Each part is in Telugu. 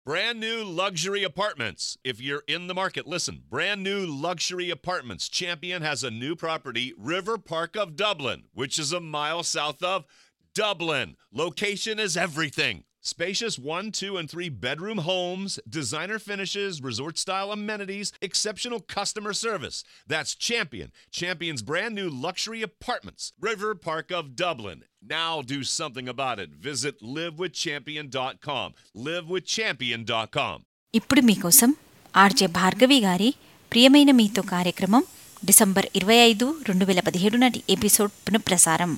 Brand new luxury apartments. If you're in the market, listen. Brand new luxury apartments. Champion has a new property, River Park of Dublin, which is a mile south of Dublin. Location is everything. Spacious one, two, and three bedroom homes, designer finishes, resort style amenities, exceptional customer service. That's Champion. Champion's brand new luxury apartments, River Park of Dublin. Now do something about it. Visit livewithchampion.com. Livewithchampion.com. ఇప్పుడు మీకోసం ఆర్జే భార్గవి గారి ప్రియమైన మీతో కార్యక్రమం డిసెంబర్ ఇరవై ఐదు రెండు వేల పదిహేడు నాటి ఎపిసోడ్ పునఃప్రసారం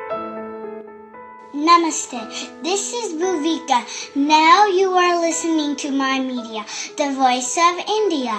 Namaste. This is Bhuvika. Now you are listening to my media, the voice of India.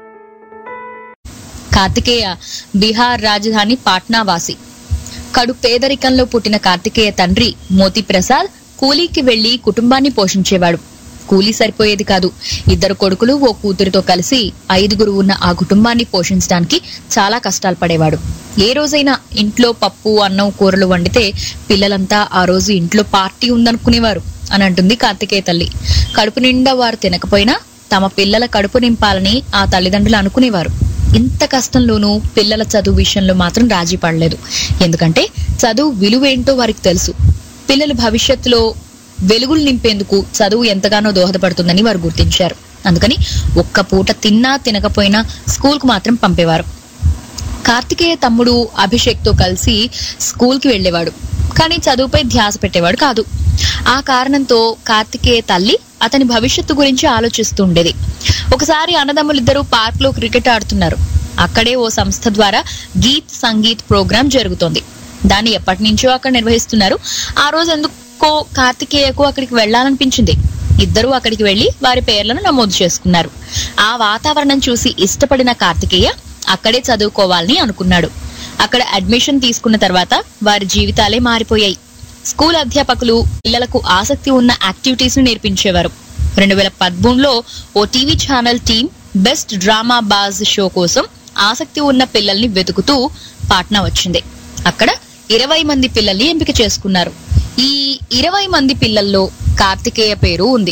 Karthikeya Bihar రాజధాని పాట్నా వాసి కడు పేదరికంలో పుట్టిన కార్తికేయ తండ్రి మోతి ప్రసాద్ కూలీకి వెళ్లి కుటుంబాన్ని పోషించేవాడు కూలీ సరిపోయేది కాదు ఇద్దరు కొడుకులు ఓ కూతురితో కలిసి ఐదుగురు ఉన్న ఆ కుటుంబాన్ని పోషించడానికి చాలా కష్టాలు పడేవాడు ఏ రోజైనా ఇంట్లో పప్పు అన్నం కూరలు వండితే పిల్లలంతా ఆ రోజు ఇంట్లో పార్టీ ఉందనుకునేవారు అని అంటుంది కార్తికేయ తల్లి కడుపు నిండా వారు తినకపోయినా తమ పిల్లల కడుపు నింపాలని ఆ తల్లిదండ్రులు అనుకునేవారు ఇంత కష్టంలోనూ పిల్లల చదువు విషయంలో మాత్రం రాజీ పడలేదు ఎందుకంటే చదువు విలువేంటో వారికి తెలుసు పిల్లలు భవిష్యత్తులో వెలుగులు నింపేందుకు చదువు ఎంతగానో దోహదపడుతుందని వారు గుర్తించారు అందుకని ఒక్క పూట తిన్నా తినకపోయినా స్కూల్ కు మాత్రం పంపేవారు కార్తికేయ తమ్ముడు అభిషేక్ తో కలిసి స్కూల్ కి వెళ్లేవాడు కానీ చదువుపై ధ్యాస పెట్టేవాడు కాదు ఆ కారణంతో కార్తికేయ తల్లి అతని భవిష్యత్తు గురించి ఆలోచిస్తూ ఉండేది ఒకసారి అన్నదమ్ములిద్దరూ పార్క్ లో క్రికెట్ ఆడుతున్నారు అక్కడే ఓ సంస్థ ద్వారా గీత్ సంగీత్ ప్రోగ్రాం జరుగుతోంది దాన్ని ఎప్పటి నుంచో అక్కడ నిర్వహిస్తున్నారు ఆ రోజు ఎందుకో కార్తికేయకు అక్కడికి వెళ్లాలనిపించింది ఇద్దరూ అక్కడికి వెళ్లి వారి పేర్లను నమోదు చేసుకున్నారు ఆ వాతావరణం చూసి ఇష్టపడిన కార్తికేయ అక్కడే చదువుకోవాలని అనుకున్నాడు అక్కడ అడ్మిషన్ తీసుకున్న తర్వాత వారి జీవితాలే మారిపోయాయి స్కూల్ అధ్యాపకులు పిల్లలకు ఆసక్తి ఉన్న యాక్టివిటీస్ ను నేర్పించేవారు రెండు వేల పదమూడులో ఓ TV channel team best drama Baaz show కోసం ఆసక్తి ఉన్న పిల్లల్ని వెతుకుతూ పాట్నా వచ్చింది అక్కడ ఇరవై మంది పిల్లల్ని ఎంపిక చేసుకున్నారు ఈ ఇరవై మంది పిల్లల్లో కార్తికేయ పేరు ఉంది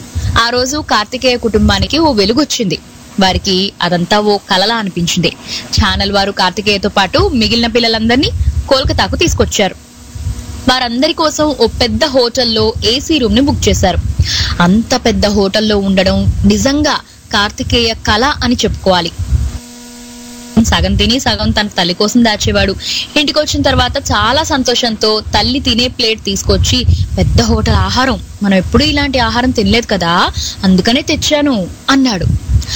ఆ రోజు కార్తికేయ కుటుంబానికి ఓ వెలుగొచ్చింది వారికి అదంతా ఓ కలలా అనిపించింది ఛానల్ వారు కార్తికేయతో పాటు మిగిలిన పిల్లలందరినీ కోల్కతాకు తీసుకొచ్చారు వారందరి కోసం ఓ పెద్ద హోటల్లో ఏసీ రూమ్ ని బుక్ చేశారు అంత పెద్ద హోటల్లో ఉండడం నిజంగా కార్తికేయ కళ అని చెప్పుకోవాలి సగం తిని సగం తన తల్లి కోసం దాచేవాడు ఇంటికి వచ్చిన తర్వాత చాలా సంతోషంతో తల్లి తినే ప్లేట్ తీసుకొచ్చి పెద్ద హోటల్ ఆహారం మనం ఎప్పుడూ ఇలాంటి ఆహారం తినలేదు కదా అందుకనే తెచ్చాను అన్నాడు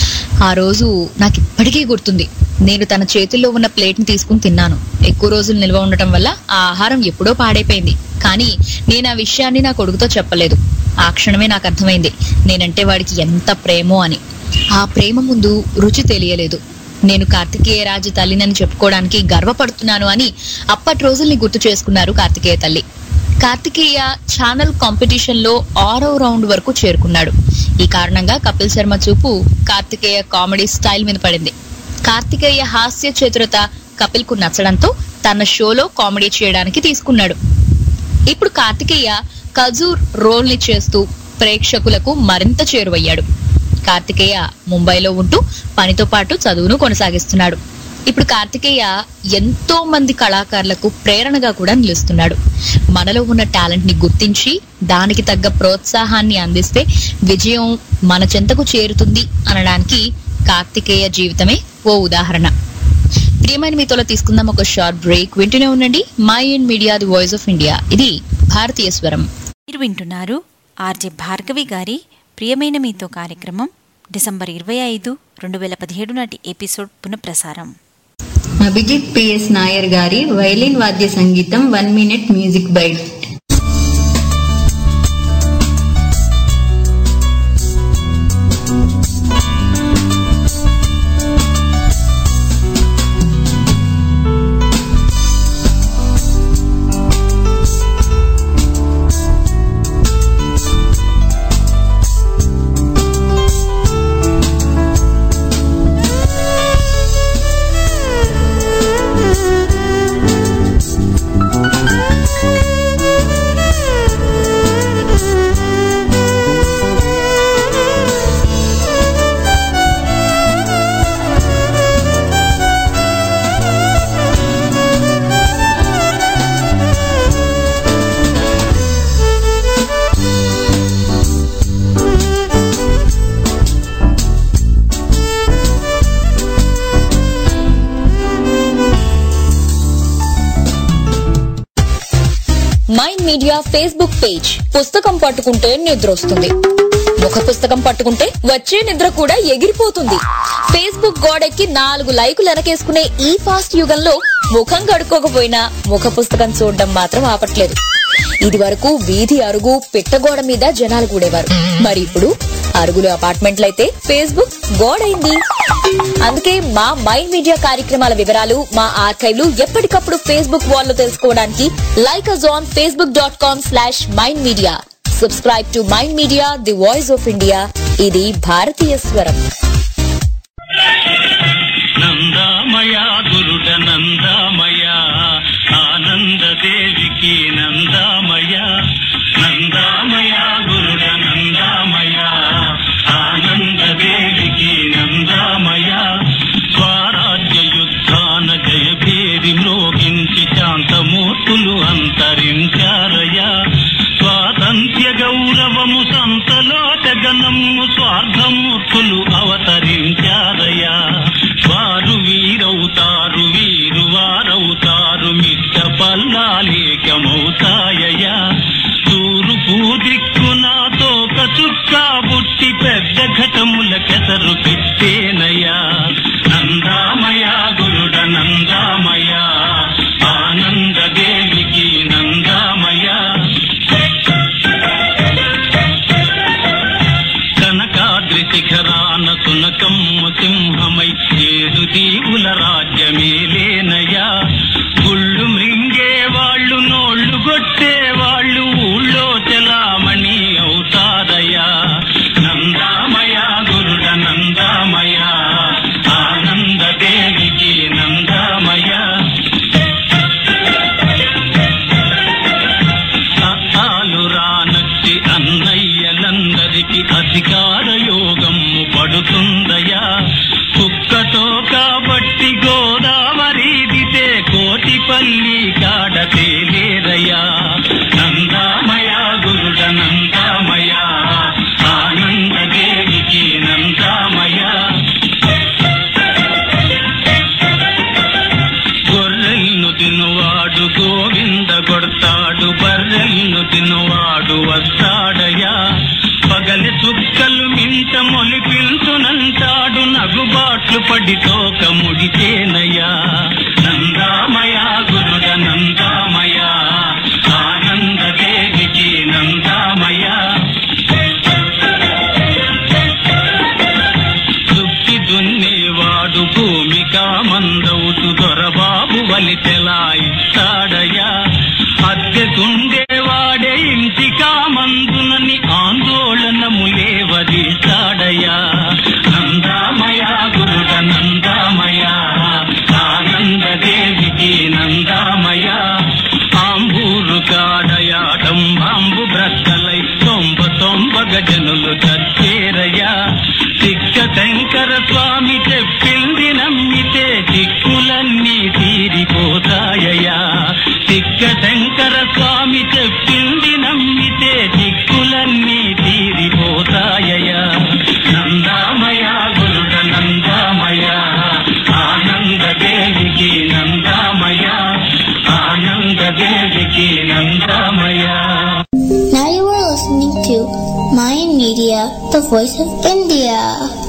ఆ రోజు నాకు ఇప్పటికీ గుర్తుంది నేను తన చేతుల్లో ఉన్న ప్లేట్ ని తీసుకుని తిన్నాను ఎక్కువ రోజులు నిల్వ ఉండటం వల్ల ఆ ఆహారం ఎప్పుడో పాడైపోయింది కానీ నేను ఆ విషయాన్ని నా కొడుకుతో చెప్పలేదు ఆ క్షణమే నాకు అర్థమైంది నేనంటే వాడికి ఎంత ప్రేమో అని ఆ ప్రేమ ముందు రుచి తెలియలేదు నేను కార్తికేయ రాజు తల్లినని చెప్పుకోవడానికి గర్వపడుతున్నాను అని అప్పటి రోజుల్ని గుర్తు చేసుకున్నారు కార్తికేయ తల్లి కార్తికేయ ఛానల్ కాంపిటీషన్ లో ఆరో రౌండ్ వరకు చేరుకున్నాడు ఈ కారణంగా కపిల్ శర్మ చూపు కార్తికేయ కామెడీ స్టైల్ మీద పడింది కార్తికేయ హాస్య చతురత కపిల్ కు నచ్చడంతో తన షోలో కామెడీ చేయడానికి తీసుకున్నాడు ఇప్పుడు కార్తికేయ ఖజూర్ రోల్ ని చేస్తూ ప్రేక్షకులకు మరింత చేరువయ్యాడు కార్తికేయ ముంబైలో ఉంటూ పనితో పాటు చదువును కొనసాగిస్తున్నాడు ఇప్పుడు కార్తికేయ ఎంతో మంది కళాకారులకు ప్రేరణగా కూడా నిలుస్తున్నాడు మనలో ఉన్న టాలెంట్ ని గుర్తించి దానికి తగ్గ ప్రోత్సాహాన్ని అందిస్తే విజయం మన చెంతకు చేరుతుంది అనడానికి కార్తికేయ జీవితమే ఓ ఉదాహరణ ప్రియమైన మీతోలో తీసుకుందాం ఒక షార్ట్ బ్రేక్ వింటూనే ఉండండి mind media the voice of India ఇది భారతీయ స్వరం మీరు వింటున్నారు ఆర్జే భార్గవి గారి ప్రియమైన మీతో కార్యక్రమం డిసెంబర్ ఇరవై ఐదు రెండు వేల పదిహేడు నాటి ఎపిసోడ్ పునఃప్రసారం అభిజిత్ పిఎస్ నాయర్ గారి వైలిన్ వాద్య సంగీతం one minute music bite Thank you. Media Facebook page పుస్తకం పట్టుకుంటే నిద్ర వస్తుంది ముఖ పుస్తకం పట్టుకుంటే వచ్చే నిద్ర కూడా ఎగిరిపోతుంది ఫేస్బుక్ గోడెక్కి నాలుగు లైకులు వెనకేసుకునే ఈ ఫాస్ట్ యుగంలో ముఖం కడుక్కోకపోయినా ముఖ పుస్తకం చూడడం మాత్రం ఆపట్లేదు ఇది వరకు వీధి అరుగు పిట్టగోడ మీద జనాలు కూడేవారు మరి ఇప్పుడు అరుగులు అపార్ట్మెంట్లయితే ఫేస్బుక్ గోడైంది అందుకే మా మైండ్ మీడియా కార్యక్రమాల వివరాలు మా ఆర్కైవ్లు ఎప్పటికప్పుడు ఫేస్బుక్ వాల్ లో తెలుసుకోవడానికి like us on Facebook dot com slash mind media subscribe to mind media the voice of India ఇది భారతీయ స్వరం నందామయ గురుడ నందామయ ఆనంద దేవికి నందామయ నందామయ గురుడ నందామయ ఆనంద దేవికి నందామయ స్వరాజ్య యుద్ధాన జయభేరి మ్రోగించి శాంతమూర్తులు అంతరించారయ స్వాతంత్ర్య గౌరవము సంతలోట గణము స్వార్థమూర్తులు అవతరించారయా వారు వీరవుతారు వీరు వారవుతారు మిట్ట పల్లాలేకమవుతాయయా తూర్పు దిక్కునాతో కచుక్క బుట్టి పెద్ద ఘటముల కెసరు పెట్టేనయా నందామయ గురుడ నందామయ ఆనంద దేవికి నందామయ కనకాద్రి శిఖరాన సునకమ్మ సింహమై ఏడు దీవుల రాజ్యమేలేనయా గుళ్ళు మృంగే వాళ్ళు నోళ్ళు కొట్టే వాళ్ళు ఊళ్ళో చలామణి అవుతారయ్యా నందామయ గురుడ నందామయ ఆనంద దేవికి నందామయ ఆలు రానట్టి అన్నయ్యలందరికి అధికార యోగము పడుతుందయా కుక్కతో కాబట్టి గోదావరి దితే కోటిపల్లి కాడ తేలేరయ్యా నందామయ గురుడ నందామయ ఆనంద దేవికి నందామయ గొర్రెల్ను తినువాడు గోవింద కొడతాడు బర్రెల్ను తినువాడు వస్తాడయా పగలి చుక్కలు మింత మొలిపించునంటాడు నగుబాట్లు పడి తోక ముడిచేనయ్యా నందామయ గురుడ నందామయ ఆనంద దేవికి నందామయ దుక్కి దున్నేవాడు భూమికా మందవుతు దొరబాబు వలితెలా ఇస్తాడయా అద్దె తుండేవాడే ఇంటికా మందునని ఆందోళనములే వదిస్తాడయా నందామయ గురుడ నందామయ ఆనంద దేవికి నందామయ ఆంబూరు కాడయాటం బాంబు బ్రక్కలై తొంభ తొంభ గజనులు చచ్చేరయ్యా తిక్క శంకర స్వామి చెప్పింది నమ్మితే దిక్కులన్నీ తీరిపోతాయయా తిక్క శంకర స్వామి చెప్పింది నమ్మితే దిక్కులన్నీ తీరిపోతాయయా నందామయ గురుడ నందామయ ఆనంద దేవికి నందామయ ఆనంద దేవికి నందామయ Now you are listening to Mayan Media, the voice of India.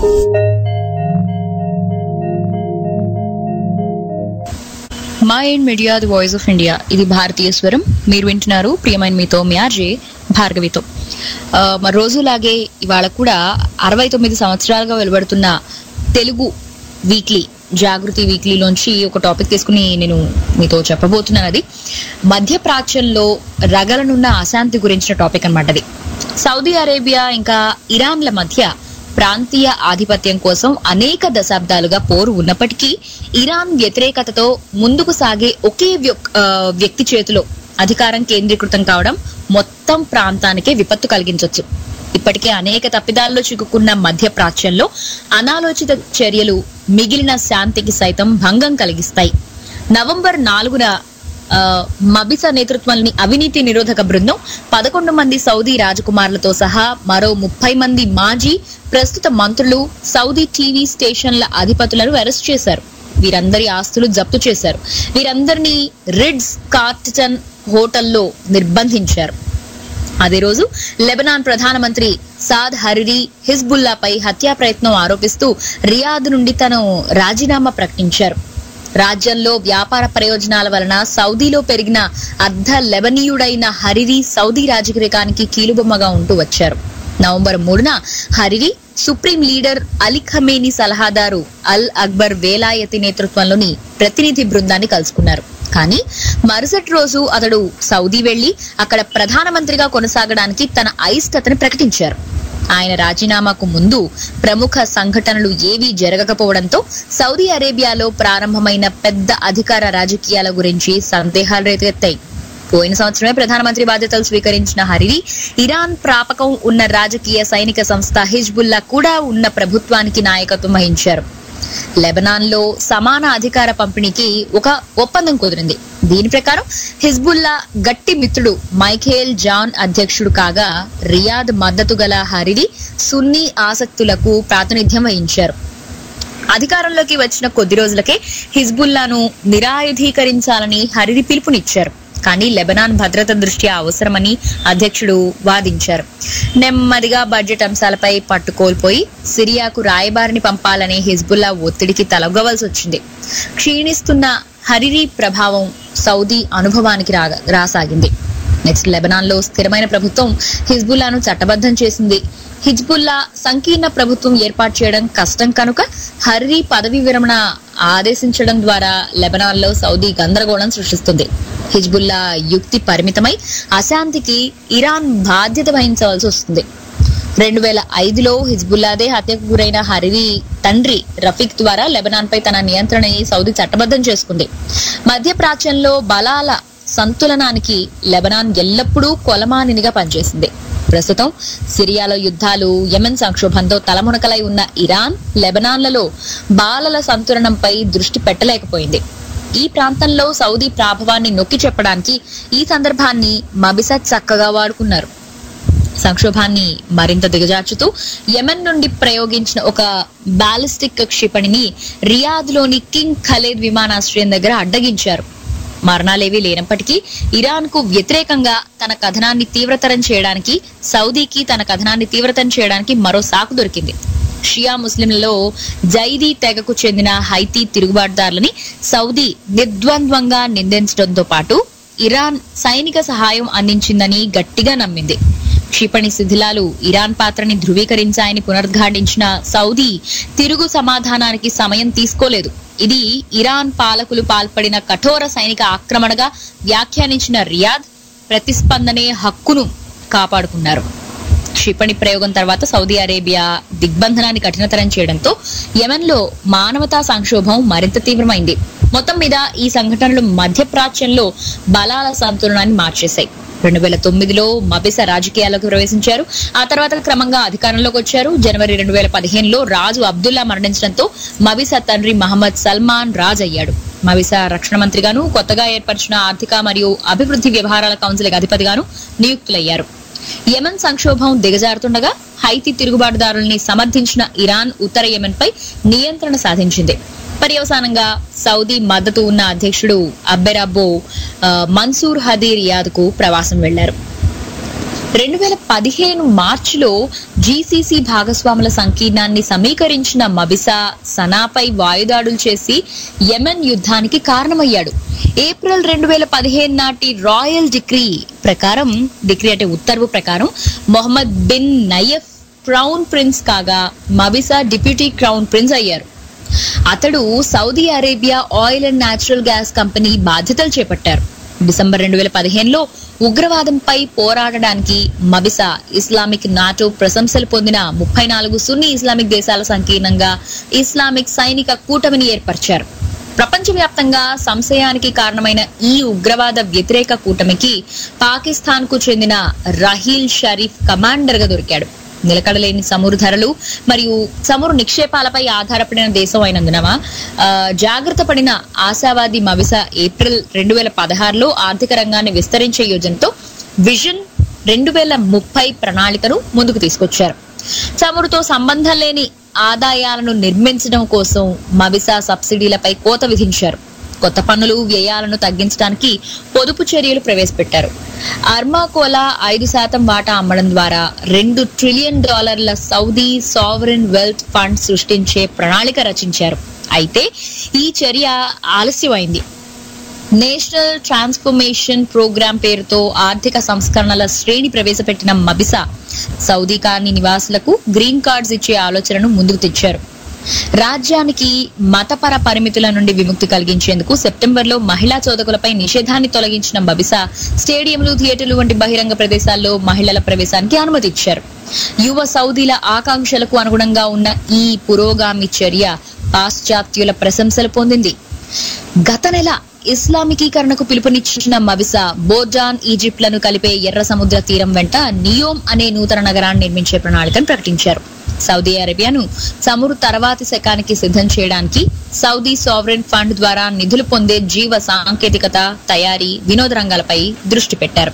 Mind media the voice of India ఇది భారతీయ స్వరం మీరు వింటున్నారు ప్రియమైన మీతో మీ ఆర్జే భార్గవితో ఆ, మరి రోజులాగే ఇవాళ కూడా అరవై తొమ్మిది సంవత్సరాలుగా వెలువడుతున్న తెలుగు వీక్లీ జాగృతి వీక్లీలోంచి ఒక టాపిక్ తీసుకుని నేను మీతో చెప్పబోతున్నాను అది మధ్యప్రాచ్యంలో రగలనున్న అశాంతి గురించిన టాపిక్ అన్నమాట అది సౌదీ అరేబియా ఇంకా ఇరాన్ల మధ్య ప్రాంతీయ ఆధిపత్యం కోసం అనేక దశాబ్దాలుగా పోరు ఉన్నప్పటికీ ఇరాన్ వ్యతిరేకతతో ముందుకు సాగే ఒకే వ్యక్- ఆ, వ్యక్తి చేతిలో అధికారం కేంద్రీకృతం కావడం మొత్తం ప్రాంతానికే విపత్తు కలిగించవచ్చు ఇప్పటికే అనేక తప్పిదాల్లో చిక్కుకున్న మధ్య ప్రాచ్యంలో అనాలోచిత చర్యలు మిగిలిన శాంతికి సైతం భంగం కలిగిస్తాయి నవంబర్ నాలుగున ఆ, మబిస నేతృత్వంలోని అవినీతి నిరోధక బృందం పదకొండు మంది సౌదీ రాజకుమారులతో సహా మరో ముప్పై మంది మాజీ ప్రస్తుత మంత్రులు సౌదీ టీవీ స్టేషన్ల అధిపతులను అరెస్ట్ చేశారు వీరందరి ఆస్తులు జప్తు చేశారు వీరందరినీ రిడ్స్ కార్టన్ హోటల్లో నిర్బంధించారు అదే రోజు లెబనాన్ ప్రధానమంత్రి సాద్ హరిరి హిజ్బుల్లాపై హత్యా ప్రయత్నం ఆరోపిస్తూ రియాద్ నుండి తను రాజీనామా ప్రకటించారు రాజ్యంలో వ్యాపార ప్రయోజనాల వలన సౌదీలో పెరిగిన అర్ధ లెబనీయుడైన హరిరి సౌదీ రాజకీయానికి కీలుబొమ్మగా ఉంటూ వచ్చారు నవంబర్ మూడున Hariri supreme leader Ali Khamenei సలహాదారు అల్ అక్బర్ వేలాయతి నేతృత్వంలోని ప్రతినిధి బృందాన్ని కలుసుకున్నారు కానీ మరుసటి రోజు అతడు సౌదీ వెళ్లి అక్కడ ప్రధానమంత్రిగా కొనసాగడానికి తన అయిష్టతని ప్రకటించారు ఆయన రాజీనామాకు ముందు ప్రముఖ సంఘటనలు ఏవీ జరగకపోవడంతో సౌదీ అరేబియాలో ప్రారంభమైన పెద్ద అధికార రాజకీయాల గురించి సందేహాలు రేకెత్తాయి పోయిన సంవత్సరమే ప్రధానమంత్రి బాధ్యతలు స్వీకరించిన హరిరి ఇరాన్ ప్రాపకం ఉన్న రాజకీయ సైనిక సంస్థ హిజ్బుల్లా కూడా ఉన్న ప్రభుత్వానికి నాయకత్వం వహించారు లెబనాన్ లో సమాన అధికార పంపిణీకి ఒక ఒప్పందం కుదిరింది దీని ప్రకారం హిజ్బుల్లా గట్టి మిత్రుడు మైఖేల్ జాన్ అధ్యక్షుడు కాగా రియాద్ మద్దతు గల హరిరి సున్నీ ఆసక్తులకు ప్రాతినిధ్యం వహించారు అధికారంలోకి వచ్చిన కొద్ది రోజులకే హిజ్బుల్లాను నిరాయుధీకరించాలని హరిరి పిలుపునిచ్చారు కానీ లెబనాన్ భద్రత దృష్ట్యా అవసరమని అధ్యక్షుడు వాదించారు నెమ్మదిగా బడ్జెట్ అంశాలపై పట్టుకోల్పోయి సిరియాకు రాయబారిని పంపాలనే హిజ్బుల్లా ఒత్తిడికి తలగవలసి వచ్చింది క్షీణిస్తున్న హరిరి ప్రభావం సౌదీ అనుభవానికి రా రాసాగింది నెక్స్ట్ లెబనాన్ లో స్థిరమైన ప్రభుత్వం హిజ్బుల్లాను చట్టబద్ధం చేసింది హిజ్బుల్లా సంకీర్ణ ప్రభుత్వం ఏర్పాటు చేయడం కష్టం కనుక హర్రీ పదవి విరమణ ఆదేశించడం ద్వారా లెబనాన్ లో సౌదీ గందరగోళం సృష్టిస్తుంది హిజ్బుల్లా యుక్తి పరిమితమై అశాంతికి ఇరాన్ బాధ్యత వహించవలసి వస్తుంది రెండు వేల ఐదులో హిజ్బుల్లాదే హత్యకు గురైన హరిరి తండ్రి రఫీక్ ద్వారా లెబనాన్ పై తన నియంత్రణని సౌదీ చట్టబద్ధం చేసుకుంది మధ్య ప్రాచ్యంలో బలాల సంతులనానికి లెబనాన్ ఎల్లప్పుడూ కొలమానినిగా పనిచేసింది ప్రస్తుతం సిరియాలో యుద్ధాలు యెమెన్ సంక్షోభంతో తలమునకలై ఉన్న ఇరాన్ లెబనాన్లలో బాలల సంతులనంపై దృష్టి పెట్టలేకపోయింది ఈ ప్రాంతంలో సౌదీ ప్రాభవాన్ని నొక్కి చెప్పడానికి ఈ సందర్భాన్ని మబిసా చక్కగా వాడుకున్నారు సంక్షోభాన్ని మరింత దిగజార్చుతూ యెమెన్ నుండి ప్రయోగించిన ఒక బాలిస్టిక్ క్షిపణిని రియాద్ లోని కింగ్ ఖలేద్ విమానాశ్రయం దగ్గర అడ్డగించారు మరణాలేవీ లేనప్పటికీ ఇరాన్ కు వ్యతిరేకంగా తన కథనాన్ని తీవ్రతరం చేయడానికి సౌదీకి తన కథనాన్ని తీవ్రతరం చేయడానికి మరో సాకు దొరికింది షియా ముస్లింలలో జైదీ తెగకు చెందిన హైతీ తిరుగుబాటుదారులని సౌదీ నిర్ద్వంద్వంగా నిందించడంతో పాటు ఇరాన్ సైనిక సహాయం అందించిందని గట్టిగా నమ్మింది క్షిపణి శిథిలాలు ఇరాన్ పాత్రని ధృవీకరించాయని పునరుద్ఘాటించిన సౌదీ తిరుగు సమాధానానికి సమయం తీసుకోలేదు ఇది ఇరాన్ పాలకులు పాల్పడిన కఠోర సైనిక ఆక్రమణగా వ్యాఖ్యానించిన రియాద్ ప్రతిస్పందనే హక్కును కాపాడుకున్నారు క్షిపణి ప్రయోగం తర్వాత సౌదీ అరేబియా దిగ్బంధనాన్ని కఠినతరం చేయడంతో యెమెన్ లో మానవతా సంక్షోభం మరింత తీవ్రమైంది మొత్తం మీద ఈ సంఘటనలు మధ్యప్రాచ్యంలో బలాల సంతులనాన్ని మార్చేశాయి రెండు వేల తొమ్మిదిలో మబిస రాజకీయాల్లోకి ప్రవేశించారు ఆ తర్వాత క్రమంగా అధికారంలోకి వచ్చారు జనవరి రెండు వేల పదిహేనులో రాజు అబ్దుల్లా మరణించడంతో మబిస తండ్రి మహమ్మద్ సల్మాన్ రాజ్ అయ్యాడు మబిస రక్షణ మంత్రిగాను కొత్తగా ఏర్పరిచిన ఆర్థిక మరియు అభివృద్ధి వ్యవహారాల కౌన్సిల్ అధిపతిగాను నియుక్తులయ్యారు యెమెన్ సంక్షోభం దిగజారుతుండగా హైతి తిరుగుబాటుదారుల్ని సమర్థించిన ఇరాన్ ఉత్తర యెమెన్ పై నియంత్రణ సాధించింది పర్యవసానంగా సౌదీ మద్దతు ఉన్న అధ్యక్షుడు అబ్బెరాబో ఆ, మన్సూర్ హదీ రియాద్ కు ప్రవాసం వెళ్లారు రెండు వేల పదిహేను మార్చిలో జీసీసీ భాగస్వాముల సంకీర్ణాన్ని సమీకరించిన మబిసా సనాపై వాయుదాడులు చేసి యెమెన్ యుద్ధానికి కారణమయ్యాడు ఏప్రిల్ రెండు వేల పదిహేను నాటి రాయల్ డిగ్రీ ప్రకారం డిగ్రీ అంటే ఉత్తర్వు ప్రకారం Mohammed bin Nayef crown prince కాగా మబిసా డిప్యూటీ క్రౌన్ ప్రిన్స్ అయ్యారు అతడు Saudi Arabia oil and natural gas company బాధ్యతలు చేపట్టారు డిసెంబర్ రెండు వేల పదిహేనులో ఉగ్రవాదంపై పోరాడడానికి మబిసా ఇస్లామిక్ నాటో ప్రశంసలు పొందిన ముప్పై నాలుగు సున్నీ ఇస్లామిక్ దేశాల సంకీర్ణంగా ఇస్లామిక్ సైనిక కూటమిని ఏర్పరిచారు ప్రపంచవ్యాప్తంగా సంశయానికి కారణమైన ఈ ఉగ్రవాద వ్యతిరేక కూటమికి పాకిస్తాన్ కు చెందిన రహీల్ షరీఫ్ కమాండర్ గా దొరికాడు నిలకడలేని చమురు ధరలు మరియు చమురు నిక్షేపాలపై ఆధారపడిన దేశం అయినందున ఆ, జాగ్రత్త పడిన ఆశావాది మవిస ఏప్రిల్ రెండు వేల పదహారులో ఆర్థిక రంగాన్ని విస్తరించే యోజనతో విజన్ రెండు వేల ముప్పై ప్రణాళికను ముందుకు తీసుకొచ్చారు చమురుతో సంబంధం లేని ఆదాయాలను నిర్మించడం కోసం మవిసా సబ్సిడీలపై కోత విధించారు కొత్త పన్నులు వ్యయాలను తగ్గించడానికి పొదుపు చర్యలు ప్రవేశపెట్టారు అర్మాకోలా ఐదు శాతం వాటా అమ్మడం ద్వారా రెండు ట్రిలియన్ డాలర్ల సౌదీ సావరెన్ వెల్త్ ఫండ్ సృష్టించే ప్రణాళిక రచించారు అయితే ఈ చర్య ఆలస్యమైంది నేషనల్ ట్రాన్స్ఫర్మేషన్ ప్రోగ్రాం పేరుతో ఆర్థిక సంస్కరణల శ్రేణి ప్రవేశపెట్టిన మబిసా సౌదీ కాని నివాసులకు గ్రీన్ కార్డ్స్ ఇచ్చే ఆలోచనను ముందుకు తెచ్చారు రాజ్యానికి మతపర పరిమితుల నుండి విముక్తి కలిగించేందుకు సెప్టెంబర్లో మహిళా చోదకులపై నిషేధాన్ని తొలగించిన మబిసా స్టేడియంలు థియేటర్లు వంటి బహిరంగ ప్రదేశాల్లో మహిళల ప్రవేశానికి అనుమతి ఇచ్చారు యువ సౌదీల ఆకాంక్షలకు అనుగుణంగా ఉన్న ఈ పురోగామి చర్య పాశ్చాత్యుల ప్రశంసలు పొందింది గత నెల ఇస్లామికీకరణకు పిలుపునిచ్చిన మవిసా బోర్డాన్ ఈజిప్ట్లను కలిపే ఎర్ర సముద్ర తీరం వెంట నియోమ్ అనే నూతన నగరాన్ని నిర్మించే ప్రణాళికను ప్రకటించారు సౌదీ అరేబియాను చమురు తర్వాతి శకానికి సిద్ధం చేయడానికి సౌదీ సావరెన్ ఫండ్ ద్వారా నిధులు పొందే జీవ సాంకేతికత తయారీ వినోద రంగాలపై దృష్టి పెట్టారు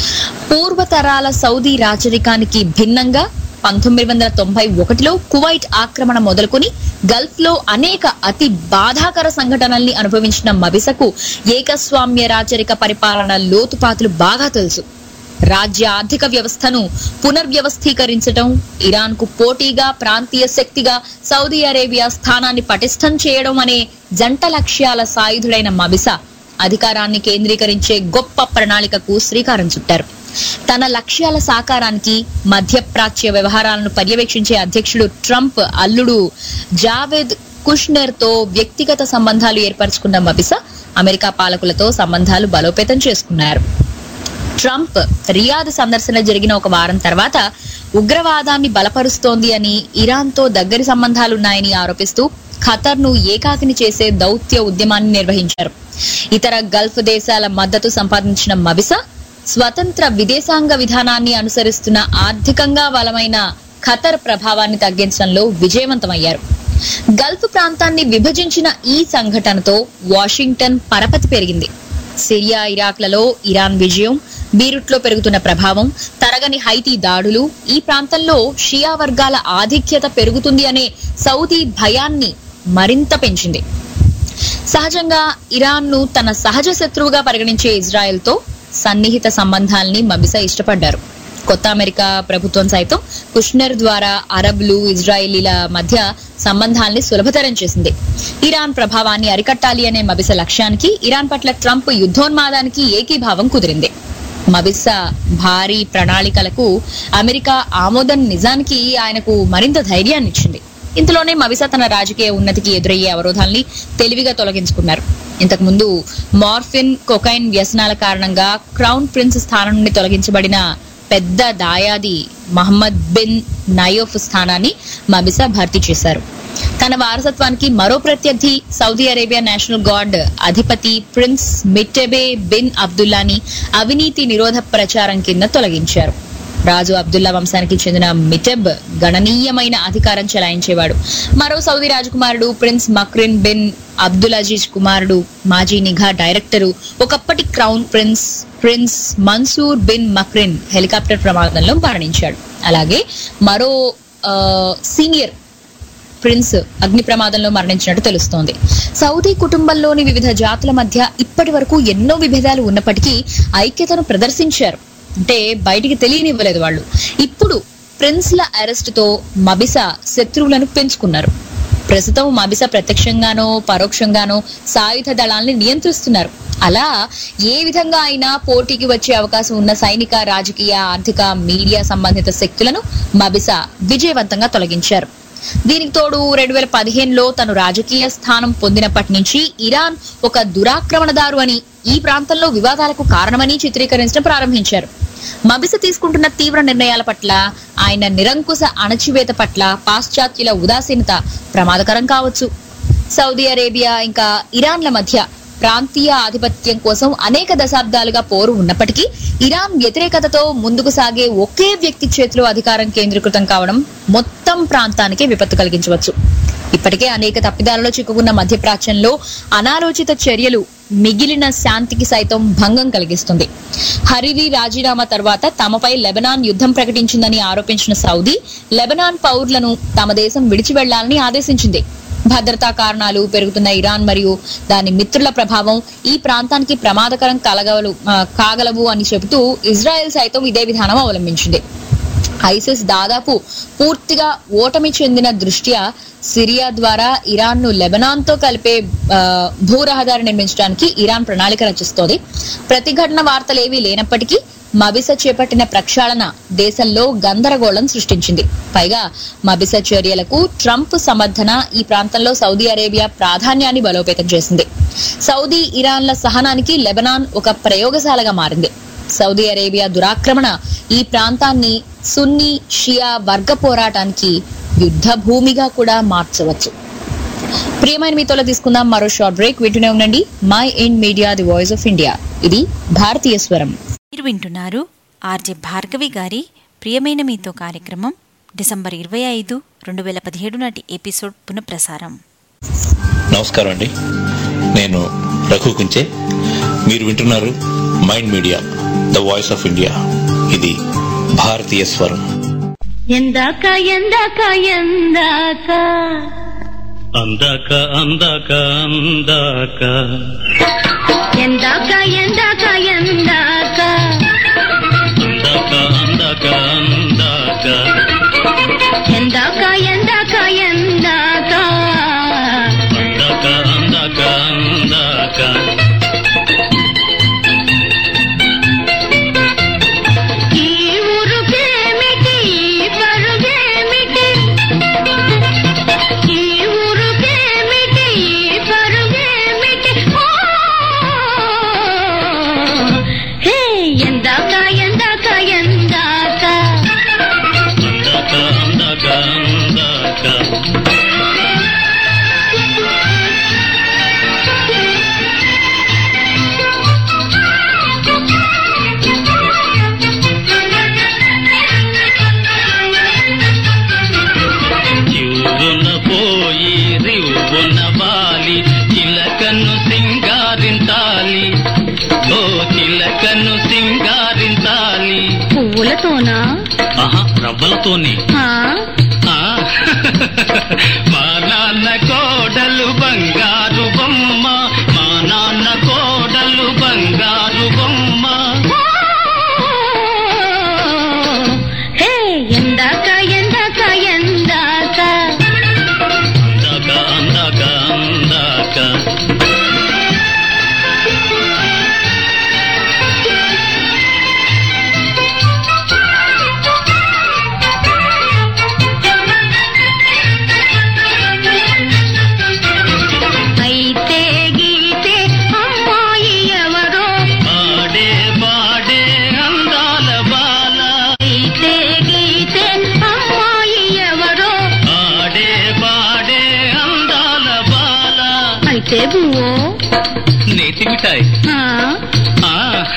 పూర్వతరాల సౌదీ రాజరికానికి భిన్నంగా పంతొమ్మిది వందల తొంభై ఒకటిలో కువైట్ ఆక్రమణ మొదలుకొని గల్ఫ్ లో అనేక అతి బాధాకర సంఘటనల్ని అనుభవించిన మబిసకు ఏకస్వామ్య రాచరిక పరిపాలన లోతుపాతులు బాగా తెలుసు రాజ్య ఆర్థిక వ్యవస్థను పునర్వ్యవస్థీకరించడం ఇరాన్ కు పోటీగా ప్రాంతీయ శక్తిగా సౌదీ అరేబియా స్థానాన్ని పటిష్టం చేయడం అనే జంట లక్ష్యాల సాయుధుడైన మబిసా అధికారాన్ని కేంద్రీకరించే గొప్ప ప్రణాళికకు శ్రీకారం చుట్టారు తన లక్ష్యాల సాకారానికి మధ్యప్రాచ్య వ్యవహారాలను పర్యవేక్షించే అధ్యక్షుడు ట్రంప్ అల్లుడు జావేద్ కుష్నెర్ తో వ్యక్తిగత సంబంధాలు ఏర్పరచుకున్న మబిసా అమెరికా పాలకులతో సంబంధాలు బలోపేతం చేసుకున్నారు ట్రంప్ రియాద్ సందర్శన జరిగిన ఒక వారం తర్వాత ఉగ్రవాదాన్ని బలపరుస్తోంది అని ఇరాన్ తో దగ్గరి సంబంధాలున్నాయని ఆరోపిస్తూ ఖతర్ ను ఏకాకిని చేసే దౌత్య ఉద్యమాన్ని నిర్వహించారు ఇతర గల్ఫ్ దేశాల మద్దతు సంపాదించిన మబిసా స్వతంత్ర విదేశాంగ విధానాన్ని అనుసరిస్తున్న ఆర్థికంగా బలమైన ఖతర్ ప్రభావాన్ని తగ్గించడంలో విజయవంతమయ్యారు గల్ఫ్ ప్రాంతాన్ని విభజించిన ఈ సంఘటనతో వాషింగ్టన్ పరపతి పెరిగింది సిరియా ఇరాక్లలో ఇరాన్ విజయం బీరుట్లో పెరుగుతున్న ప్రభావం తరగని హైతీ దాడులు ఈ ప్రాంతంలో షియా వర్గాల ఆధిక్యత పెరుగుతుంది అనే సౌదీ భయాన్ని మరింత పెంచింది సహజంగా ఇరాన్ ను తన సహజ శత్రువుగా పరిగణించే ఇజ్రాయెల్ తో సన్నిహిత సంబంధాల్ని మబిసా ఇష్టపడ్డారు కొత్త అమెరికా ప్రభుత్వం సైతం కుష్నర్ ద్వారా అరబ్లు ఇజ్రాయేలీల మధ్య సంబంధాల్ని సులభతరం చేసింది ఇరాన్ ప్రభావాన్ని అరికట్టాలి అనే మబిస లక్ష్యానికి ఇరాన్ పట్ల ట్రంప్ యుద్ధోన్మాదానికి ఏకీభావం కుదిరింది మబిసా భారీ ప్రణాళికలకు అమెరికా ఆమోదం నిజానికి ఆయనకు మరింత ధైర్యాన్ని ఇచ్చింది ఇంతలోనే మవిసా తన రాజకీయ ఉన్నతికి ఎదురయ్యే అవరోధాల్ని తెలివిగా తొలగించుకున్నారు ఇంతకు ముందు మార్ఫిన్ కొకైన్ వ్యసనాల కారణంగా క్రౌన్ ప్రిన్స్ స్థానం నుండి తొలగించబడిన పెద్ద దాయాది మహమ్మద్ బిన్ నయోఫ్ స్థానాన్ని మబిసా భర్తీ చేశారు తన వారసత్వానికి మరో ప్రత్యర్థి సౌదీ అరేబియా నేషనల్ గార్డ్ అధిపతి ప్రిన్స్ మిట్టెబే బిన్ అబ్దుల్లాని అవినీతి నిరోధ ప్రచారం కింద తొలగించారు రాజు అబ్దుల్లా వంశానికి చెందిన మిటెబ్ గణనీయమైన అధికారం చెలాయించేవాడు మరో సౌదీ రాజకుమారుడు prince Muqrin bin Abdul Aziz కుమారుడు మాజీ నిఘా డైరెక్టరు ఒకప్పటి crown prince prince Mansour bin Muqrin helicopter ప్రమాదంలో మరణించాడు అలాగే మరో ఆ, సీనియర్ ప్రిన్స్ అగ్ని ప్రమాదంలో మరణించినట్టు తెలుస్తోంది సౌదీ కుటుంబంలోని వివిధ జాతుల మధ్య ఇప్పటి వరకు ఎన్నో విభేదాలు ఉన్నప్పటికీ ఐక్యతను ప్రదర్శించారు అంటే బయటికి తెలియనివ్వలేదు వాళ్ళు ఇప్పుడు ప్రిన్స్ల అరెస్ట్ తో మబిసా శత్రువులను పెంచుకున్నారు ప్రస్తుతం మబిసా ప్రత్యక్షంగానో పరోక్షంగానో సాయుధ దళాల్ని నియంత్రిస్తున్నారు అలా ఏ విధంగా అయినా పోటీకి వచ్చే అవకాశం ఉన్న సైనిక రాజకీయ ఆర్థిక మీడియా సంబంధిత శక్తులను మబిసా విజయవంతంగా తొలగించారు దీనికి తోడు రెండు వేల పదిహేనులో తను రాజకీయ స్థానం పొందినప్పటి నుంచి ఇరాన్ ఒక దురాక్రమణదారు అని ఈ ప్రాంతంలో వివాదాలకు కారణమని చిత్రీకరించడం ప్రారంభించారు మబిస తీసుకుంటున్న తీవ్ర నిర్ణయాల పట్ల ఆయన నిరంకుశ అణచివేత పట్ల పాశ్చాత్యుల ఉదాసీనత ప్రమాదకరం కావచ్చు సౌదీ అరేబియా ఇంకా ఇరాన్ల మధ్య ప్రాంతీయ ఆధిపత్యం కోసం అనేక దశాబ్దాలుగా పోరు ఉన్నప్పటికీ ఇరాన్ వ్యతిరేకతతో ముందుకు సాగే ఒకే వ్యక్తి చేతిలో అధికారం కేంద్రీకృతం కావడం మొత్తం ప్రాంతానికి విపత్తు కలిగించవచ్చు ఇప్పటికే అనేక తప్పిదాలలో చిక్కుకున్న మధ్యప్రాచ్యంలో అనాలోచిత చర్యలు మిగిలిన శాంతికి సైతం భంగం కలిగిస్తుంది హరిరి రాజీనామా తర్వాత తమపై లెబనాన్ యుద్ధం ప్రకటించిందని ఆరోపించిన సౌదీ లెబనాన్ పౌరులను తమ దేశం విడిచి వెళ్లాలని ఆదేశించింది భద్రతా కారణాలు పెరుగుతున్న ఇరాన్ మరియు దాని మిత్రుల ప్రభావం ఈ ప్రాంతానికి ప్రమాదకరం కలగలు ఆ, కాగలవు అని చెబుతూ ఇజ్రాయెల్ సైతం ఇదే విధానం అవలంబించింది ఐసిస్ దాదాపు పూర్తిగా ఓటమి చెందిన దృష్ట్యా సిరియా ద్వారా ఇరాన్ ను లెబనాన్ తో కలిపే ఆ, భూ రహదారి నిర్మించడానికి ఇరాన్ ప్రణాళిక రచిస్తోంది ప్రతిఘటన వార్తలు ఏవీ లేనప్పటికీ మబిస చేపట్టిన ప్రక్షాళన దేశంలో గందరగోళం సృష్టించింది పైగా మబిస చర్యలకు ట్రంప్ సమర్థన ఈ ప్రాంతంలో సౌదీ అరేబియా ప్రాధాన్యాన్ని బలోపేతం చేసింది సౌదీ ఇరాన్ల సహనానికి లెబనాన్ ఒక ప్రయోగశాలగా మారింది సౌదీ అరేబియా దురాక్రమణ ఈ ప్రాంతాన్ని సున్నీ షియా వర్గ పోరాటానికి యుద్ధ భూమిగా కూడా మార్చవచ్చు ప్రియమైన మీతోలో తీసుకుందాం మరో షార్ట్ బ్రేక్ వింటూనే ఉండండి mind media the voice of India ఇది భారతీయ స్వరం మీరు వింటున్నారు ఆర్జే భార్గవి గారి ప్రియమైన మీతో కార్యక్రమం డిసెంబర్ ఇరవై ఐదు రెండు వేల పదిహేడు నాటి ఎపిసోడ్ పునఃప్రసారం నమస్కారం అండి నేను రఘు కుంచే మీరు వింటున్నారు mind media the voice of India ఇది భారతీయ స్వరం ఎందాక ఎందాక ఎందాక అందాక అందాక అందాక ఎందాక ఎందాక ఎందాక అందాక అందాక అందాక ఎందాక ఎందాక ఎందాక అందాక అందాక అందాక ఈ ఊరుకేమిటి ఈ పరుగేమిటి ఈ ఊరుకేమిటి ఈ పరుగేమిటి ఓ! హే ఎందాక ఎందాక ఎందాక అందాక అందాక అందాక చివురున పోయి రివ్వున వాలి చిలకను సింగారించాలి ఓ చిలకను సింగారించాలి పువ్వులతోనా ఆహా రవ్వలతోనే ఆ? ఆ, మా నాన్న కోడలు బంగారు బొమ్మ మా నాన్న కోడలు బంగారు బొమ్మ హే ఎందాక ఎందాక ఎందాక అందాక అందాక అందాక అయితే గీతే అమ్మాయి ఎవరో పాడే పాడే అందాల బాల అయితే గీతే అమ్మాయి ఎవరో పాడే పాడే అందాల బాల అయితే బువ్వో నేతి మిఠాయి ఆ? ఆ,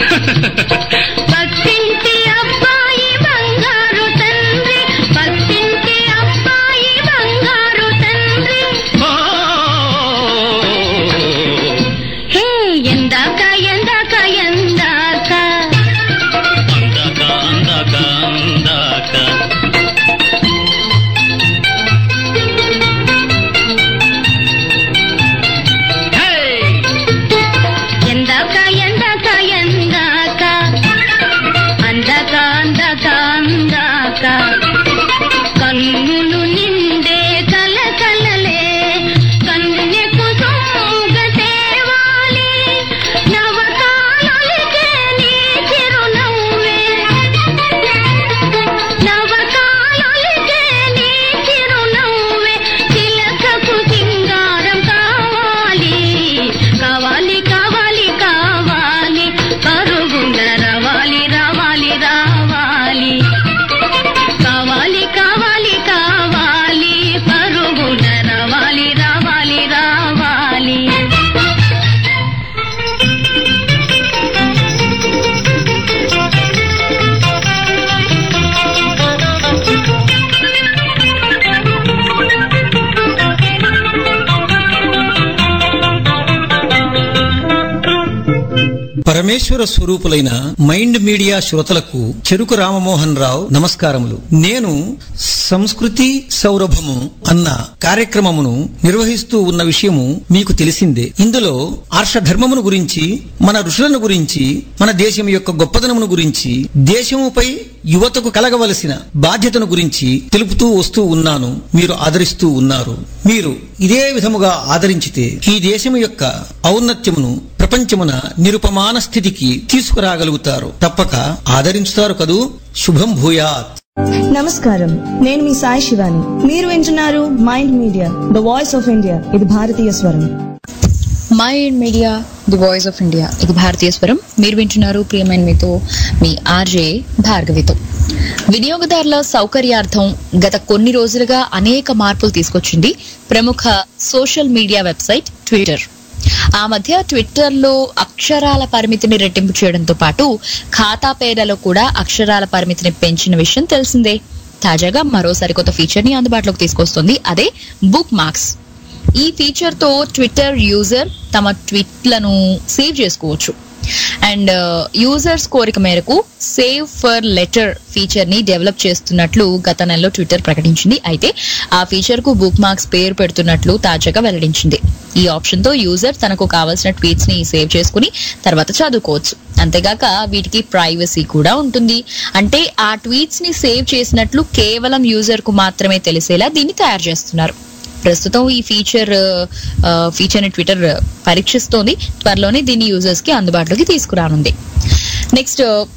పక్కింటి అబ్బాయి బంగారు తండ్రి పక్కింటి అబ్బాయి బంగారు తండ్రి ఓ, హే ఎందాక ఎందాక ఎందాక అందాక అందాక అందాక హే ఎందాక ఎందాక పరమేశ్వర స్వరూపులైన మైండ్ మీడియా శ్రోతలకు చెరుకు రామమోహన్ రావు నమస్కారములు నేను సంస్కృతి సౌరభము అన్న కార్యక్రమమును నిర్వహిస్తూ ఉన్న విషయము మీకు తెలిసిందే ఇందులో ఆర్షధర్మమును గురించి మన ఋషులను గురించి మన దేశం యొక్క గొప్పదనమును గురించి దేశముపై యువతకు కలగవలసిన బాధ్యతను గురించి తెలుపుతూ వస్తూ ఉన్నాను మీరు ఆదరిస్తూ ఉన్నారు మీరు ఇదే విధముగా ఆదరించితే ఈ దేశం యొక్క ఔన్నత్యమును ప్రపంచమున నిరుపమాన స్థితికి తీసుకురాగలుగుతారు తప్పక ఆదరించుతారు కదూ శుభం భూయాత్ నమస్కారం నేను మీ సాయి శివాని మీరు వింటున్నారు mind media the voice of India ఇది భారతీయ స్వరం mind media the voice of India ఇది భారతీయ స్వరం మీరు వింటున్నారు ప్రియమైన మీతో మీ ఆర్జే భార్గవితో వినియోగదారుల సౌకర్యార్థం గత కొన్ని రోజులుగా అనేక మార్పులు తీసుకొచ్చింది ప్రముఖ సోషల్ మీడియా వెబ్సైట్ ట్విట్టర్ ఆ మధ్య ట్విట్టర్ లో అక్షరాల పరిమితిని రెట్టింపు చేయడంతో పాటు ఖాతా పేర్లలో కూడా అక్షరాల పరిమితిని పెంచిన విషయం తెలిసిందే తాజాగా మరో సరికొత్త ఫీచర్ ని అందుబాటులోకి తీసుకొస్తుంది అదే బుక్ మార్క్స్ ఈ ఫీచర్ తో ట్విట్టర్ యూజర్ తమ ట్వీట్లను సేవ్ చేసుకోవచ్చు అండ్ యూజర్స్ కోరిక మేరకు సేవ్ ఫర్ లెటర్ ఫీచర్ ని డెవలప్ చేస్తున్నట్లు గత నెలలో ట్విట్టర్ ప్రకటించింది అయితే ఆ ఫీచర్ కు బుక్ మార్క్స్ పేరు పెడుతున్నట్లు తాజాగా వెల్లడించింది ఈ ఆప్షన్ తో యూజర్ తనకు కావాల్సిన ట్వీట్స్ ని సేవ్ చేసుకుని తర్వాత చదువుకోవచ్చు అంతేగాక వీటికి ప్రైవసీ కూడా ఉంటుంది అంటే ఆ ట్వీట్స్ ని సేవ్ చేసినట్లు కేవలం యూజర్ కు మాత్రమే తెలిసేలా దీన్ని తయారు చేస్తున్నారు ప్రస్తుతం ఈ ఫీచర్ ఫీచర్ ని ట్విట్టర్ పరీక్షిస్తోంది త్వరలోనే దీన్ని యూజర్స్ కి అందుబాటులోకి తీసుకురానుంది నెక్స్ట్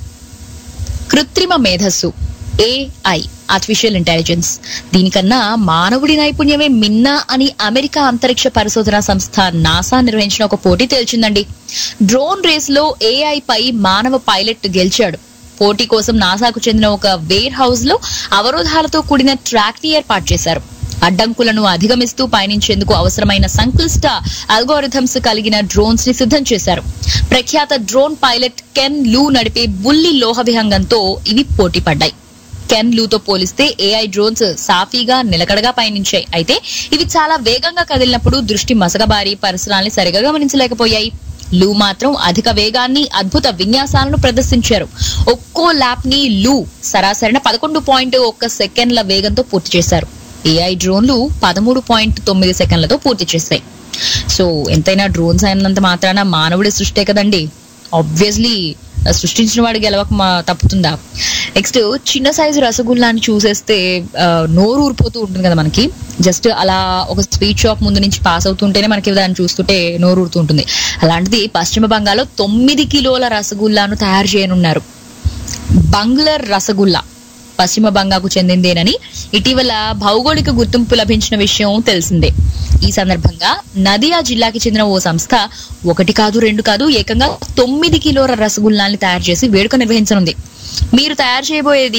కృత్రిమ మేధస్సు ఏఐ ఆర్టిఫిషియల్ ఇంటెలిజెన్స్ దీనికన్నా మానవుడి నైపుణ్యమే మిన్నా అని అమెరికా అంతరిక్ష పరిశోధన సంస్థ నాసా నిర్వహించిన ఒక పోటీ తేల్చిందండి డ్రోన్ రేస్ లో ఏఐ పై మానవ పైలట్ గెలిచాడు పోటీ కోసం నాసాకు చెందిన ఒక వేర్ హౌస్ లో అవరోధాలతో కూడిన ట్రాక్ ని ఏర్పాటు చేశారు అడ్డంకులను అధిగమిస్తూ పయనించేందుకు అవసరమైన సంక్లిష్ట అల్గోరిథమ్స్ కలిగిన డ్రోన్స్ ని సిద్ధం చేశారు ప్రఖ్యాత డ్రోన్ పైలట్ కెన్ లూ నడిపే బుల్లి లోహ విహంగంతో ఇవి పోటీ పడ్డాయి కెన్ లూతో పోలిస్తే ఏఐ డ్రోన్స్ సాఫీగా నిలకడగా పయనించాయి అయితే ఇవి చాలా వేగంగా కదిలినప్పుడు దృష్టి మసకబారి పరిసరాల్ని సరిగా గమనించలేకపోయాయి లూ మాత్రం అధిక వేగాన్ని అద్భుత విన్యాసాలను ప్రదర్శించారు ఒక్కో ల్యాప్ ని లూ సరాసరిన పదకొండు పాయింట్ ఒక్క సెకండ్ల వేగంతో పూర్తి చేశారు ఏఐ డ్రోన్లు పదమూడు పాయింట్ తొమ్మిది సెకండ్లతో పూర్తి చేశాయి సో ఎంతైనా డ్రోన్స్ అయినంత మాత్రాన మానవుడి సృష్టే కదండి ఆబ్వియస్లీ సృష్టించిన వాడు గెలవక మా తప్పుతుందా నెక్స్ట్ చిన్న సైజు రసగుల్లాని చూసేస్తే ఆ, నోరు ఊరిపోతూ ఉంటుంది కదా మనకి జస్ట్ అలా ఒక స్వీట్ షాప్ ముందు నుంచి పాస్ అవుతుంటేనే మనకి దాన్ని చూస్తుంటే నోరు ఊరుతూ ఉంటుంది అలాంటిది పశ్చిమ బంగాల్లో తొమ్మిది కిలోల రసగుల్లాను తయారు చేయనున్నారు బంగ్లర్ రసగుల్లా పశ్చిమ బంగాకు చెందిందేనని ఇటీవల భౌగోళిక గుర్తింపు లభించిన విషయం తెలిసిందే ఈ సందర్భంగా నదియా జిల్లాకి చెందిన ఓ సంస్థ ఒకటి కాదు రెండు కాదు ఏకంగా తొమ్మిది కిలోల రసగుల్లాల్ని తయారు చేసి వేడుక నిర్వహించనుంది మీరు తయారు చేయబోయేది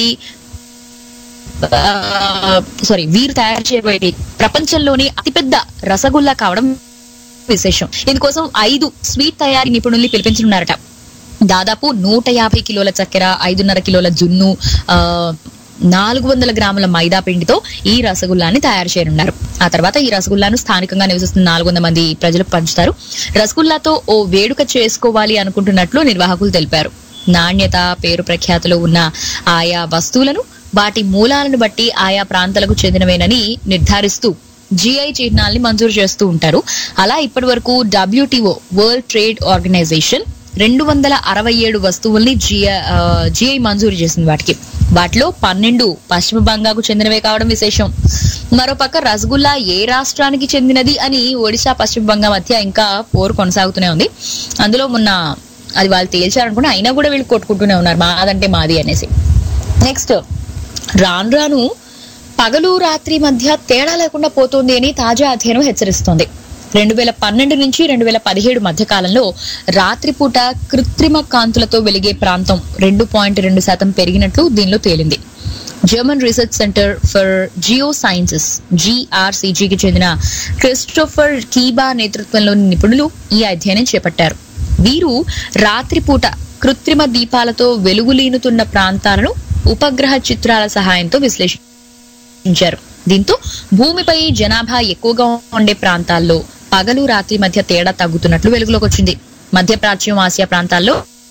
సారీ వీరు తయారు చేయబోయేది ప్రపంచంలోని అతిపెద్ద రసగుల్లా కావడం విశేషం ఇందుకోసం ఐదు స్వీట్ తయారీ నిపుణుల్ని పిలిపించనున్నారట దాదాపు నూట యాభై కిలోల చక్కెర ఐదున్నర కిలోల జున్ను ఆ నాలుగు వందల గ్రాముల మైదా పిండితో ఈ రసగుల్లాని తయారు చేయనున్నారు ఆ తర్వాత ఈ రసగుల్లాను స్థానికంగా నివసిస్తున్న నాలుగు వందల మంది ప్రజలకు పంచుతారు రసగుల్లాతో ఓ వేడుక చేసుకోవాలి అనుకుంటున్నట్లు నిర్వాహకులు తెలిపారు నాణ్యత పేరు ప్రఖ్యాతులు ఉన్న ఆయా వస్తువులను వాటి మూలాలను బట్టి ఆయా ప్రాంతాలకు చెందినవేనని నిర్ధారిస్తూ జిఐ చిహ్నాల్ని మంజూరు చేస్తూ ఉంటారు అలా ఇప్పటి వరకు డబ్ల్యూటీఓ వరల్డ్ ట్రేడ్ ఆర్గనైజేషన్ రెండు వందల అరవై ఏడు వస్తువుల్ని జిఐ మంజూరు చేసింది వాటికి వాటిలో పన్నెండు పశ్చిమ బంగాకు చెందినవే కావడం విశేషం మరోపక్క రసగుల్లా ఏ రాష్ట్రానికి చెందినది అని ఒడిశా పశ్చిమ బంగా మధ్య ఇంకా పోరు కొనసాగుతూనే ఉంది అందులో మొన్న అది వాళ్ళు తేల్చారనుకున్నా అయినా కూడా వీళ్ళు కొట్టుకుంటూనే ఉన్నారు మాదంటే మాది అనేసి నెక్స్ట్ రాను రాను పగలు రాత్రి మధ్య తేడా లేకుండా పోతుంది అని తాజా అధ్యయనం హెచ్చరిస్తోంది రెండు వేల పన్నెండు నుంచి రెండు వేల పదిహేడు మధ్య కాలంలో రాత్రిపూట కృత్రిమ కాంతులతో వెలిగే ప్రాంతం రెండు పాయింట్ రెండు శాతం పెరిగినట్లు దీనిలో తేలింది German research center for geosciences జిఆర్సిజికి చెందిన క్రిస్టోఫర్ కీబా నేతృత్వంలోని నిపుణులు ఈ అధ్యయనం చేపట్టారు వీరు రాత్రిపూట కృత్రిమ దీపాలతో వెలుగులీనుతున్న ప్రాంతాలను ఉపగ్రహ చిత్రాల సహాయంతో విశ్లేషించారు దీంతో భూమిపై జనాభా ఎక్కువగా ఉండే ప్రాంతాల్లో పగలు రాత్రి మధ్య తేడా తగ్గుతున్నట్లు వెలుగులోకి వచ్చింది మధ్య ప్రాచ్యం ఆసియా ప్రాంతాల్లో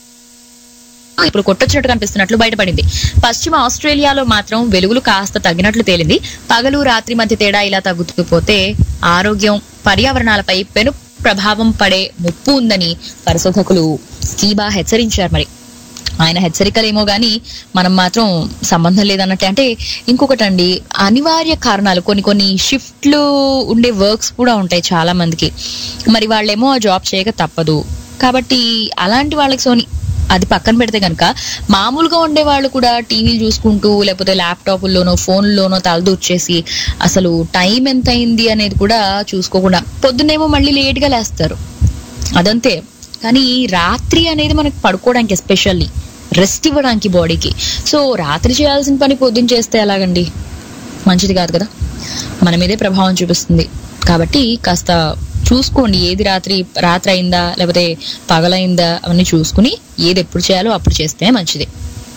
ఇప్పుడు కొట్టొచ్చినట్టు కనిపిస్తున్నట్లు బయటపడింది పశ్చిమ ఆస్ట్రేలియాలో మాత్రం వెలుగులు కాస్త తగ్గినట్లు తేలింది పగలు రాత్రి మధ్య తేడా ఇలా తగ్గుతూ పోతే ఆరోగ్యం పర్యావరణాలపై పెను ప్రభావం పడే ముప్పు ఉందని పరిశోధకులు స్కీబా హెచ్చరించారు మరి ఆయన హెచ్చరికలేమో గాని మనం మాత్రం సంబంధం లేదన్నట్టే అంటే ఇంకొకటండి అనివార్య కారణాలు కొన్ని కొన్ని షిఫ్ట్లు ఉండే వర్క్స్ కూడా ఉంటాయి చాలా మందికి మరి వాళ్ళేమో ఆ జాబ్ చేయక తప్పదు కాబట్టి అలాంటి వాళ్ళకి సోని అది పక్కన పెడితే కనుక మామూలుగా ఉండే వాళ్ళు కూడా టీవీలు చూసుకుంటూ లేకపోతే ల్యాప్టాప్లోనో ఫోన్లోనో తలదూర్చేసి అసలు టైం ఎంత అయింది అనేది కూడా చూసుకోకుండా పొద్దున్నేమో మళ్ళీ లేట్గా లేస్తారు అదంతే కానీ రాత్రి అనేది మనకి పడుకోవడానికి ఎస్పెషల్లీ రెస్ట్ ఇవ్వడానికి బాడీకి సో రాత్రి చేయాల్సిన పని పొద్దున్న చేస్తే ఎలాగండి మంచిది కాదు కదా మన మీదే ప్రభావం చూపిస్తుంది కాబట్టి కాస్త చూసుకోండి ఏది రాత్రి రాత్రి అయిందా లేకపోతే పగలైందా అవన్నీ చూసుకుని ఏది ఎప్పుడు చేయాలో అప్పుడు చేస్తే మంచిది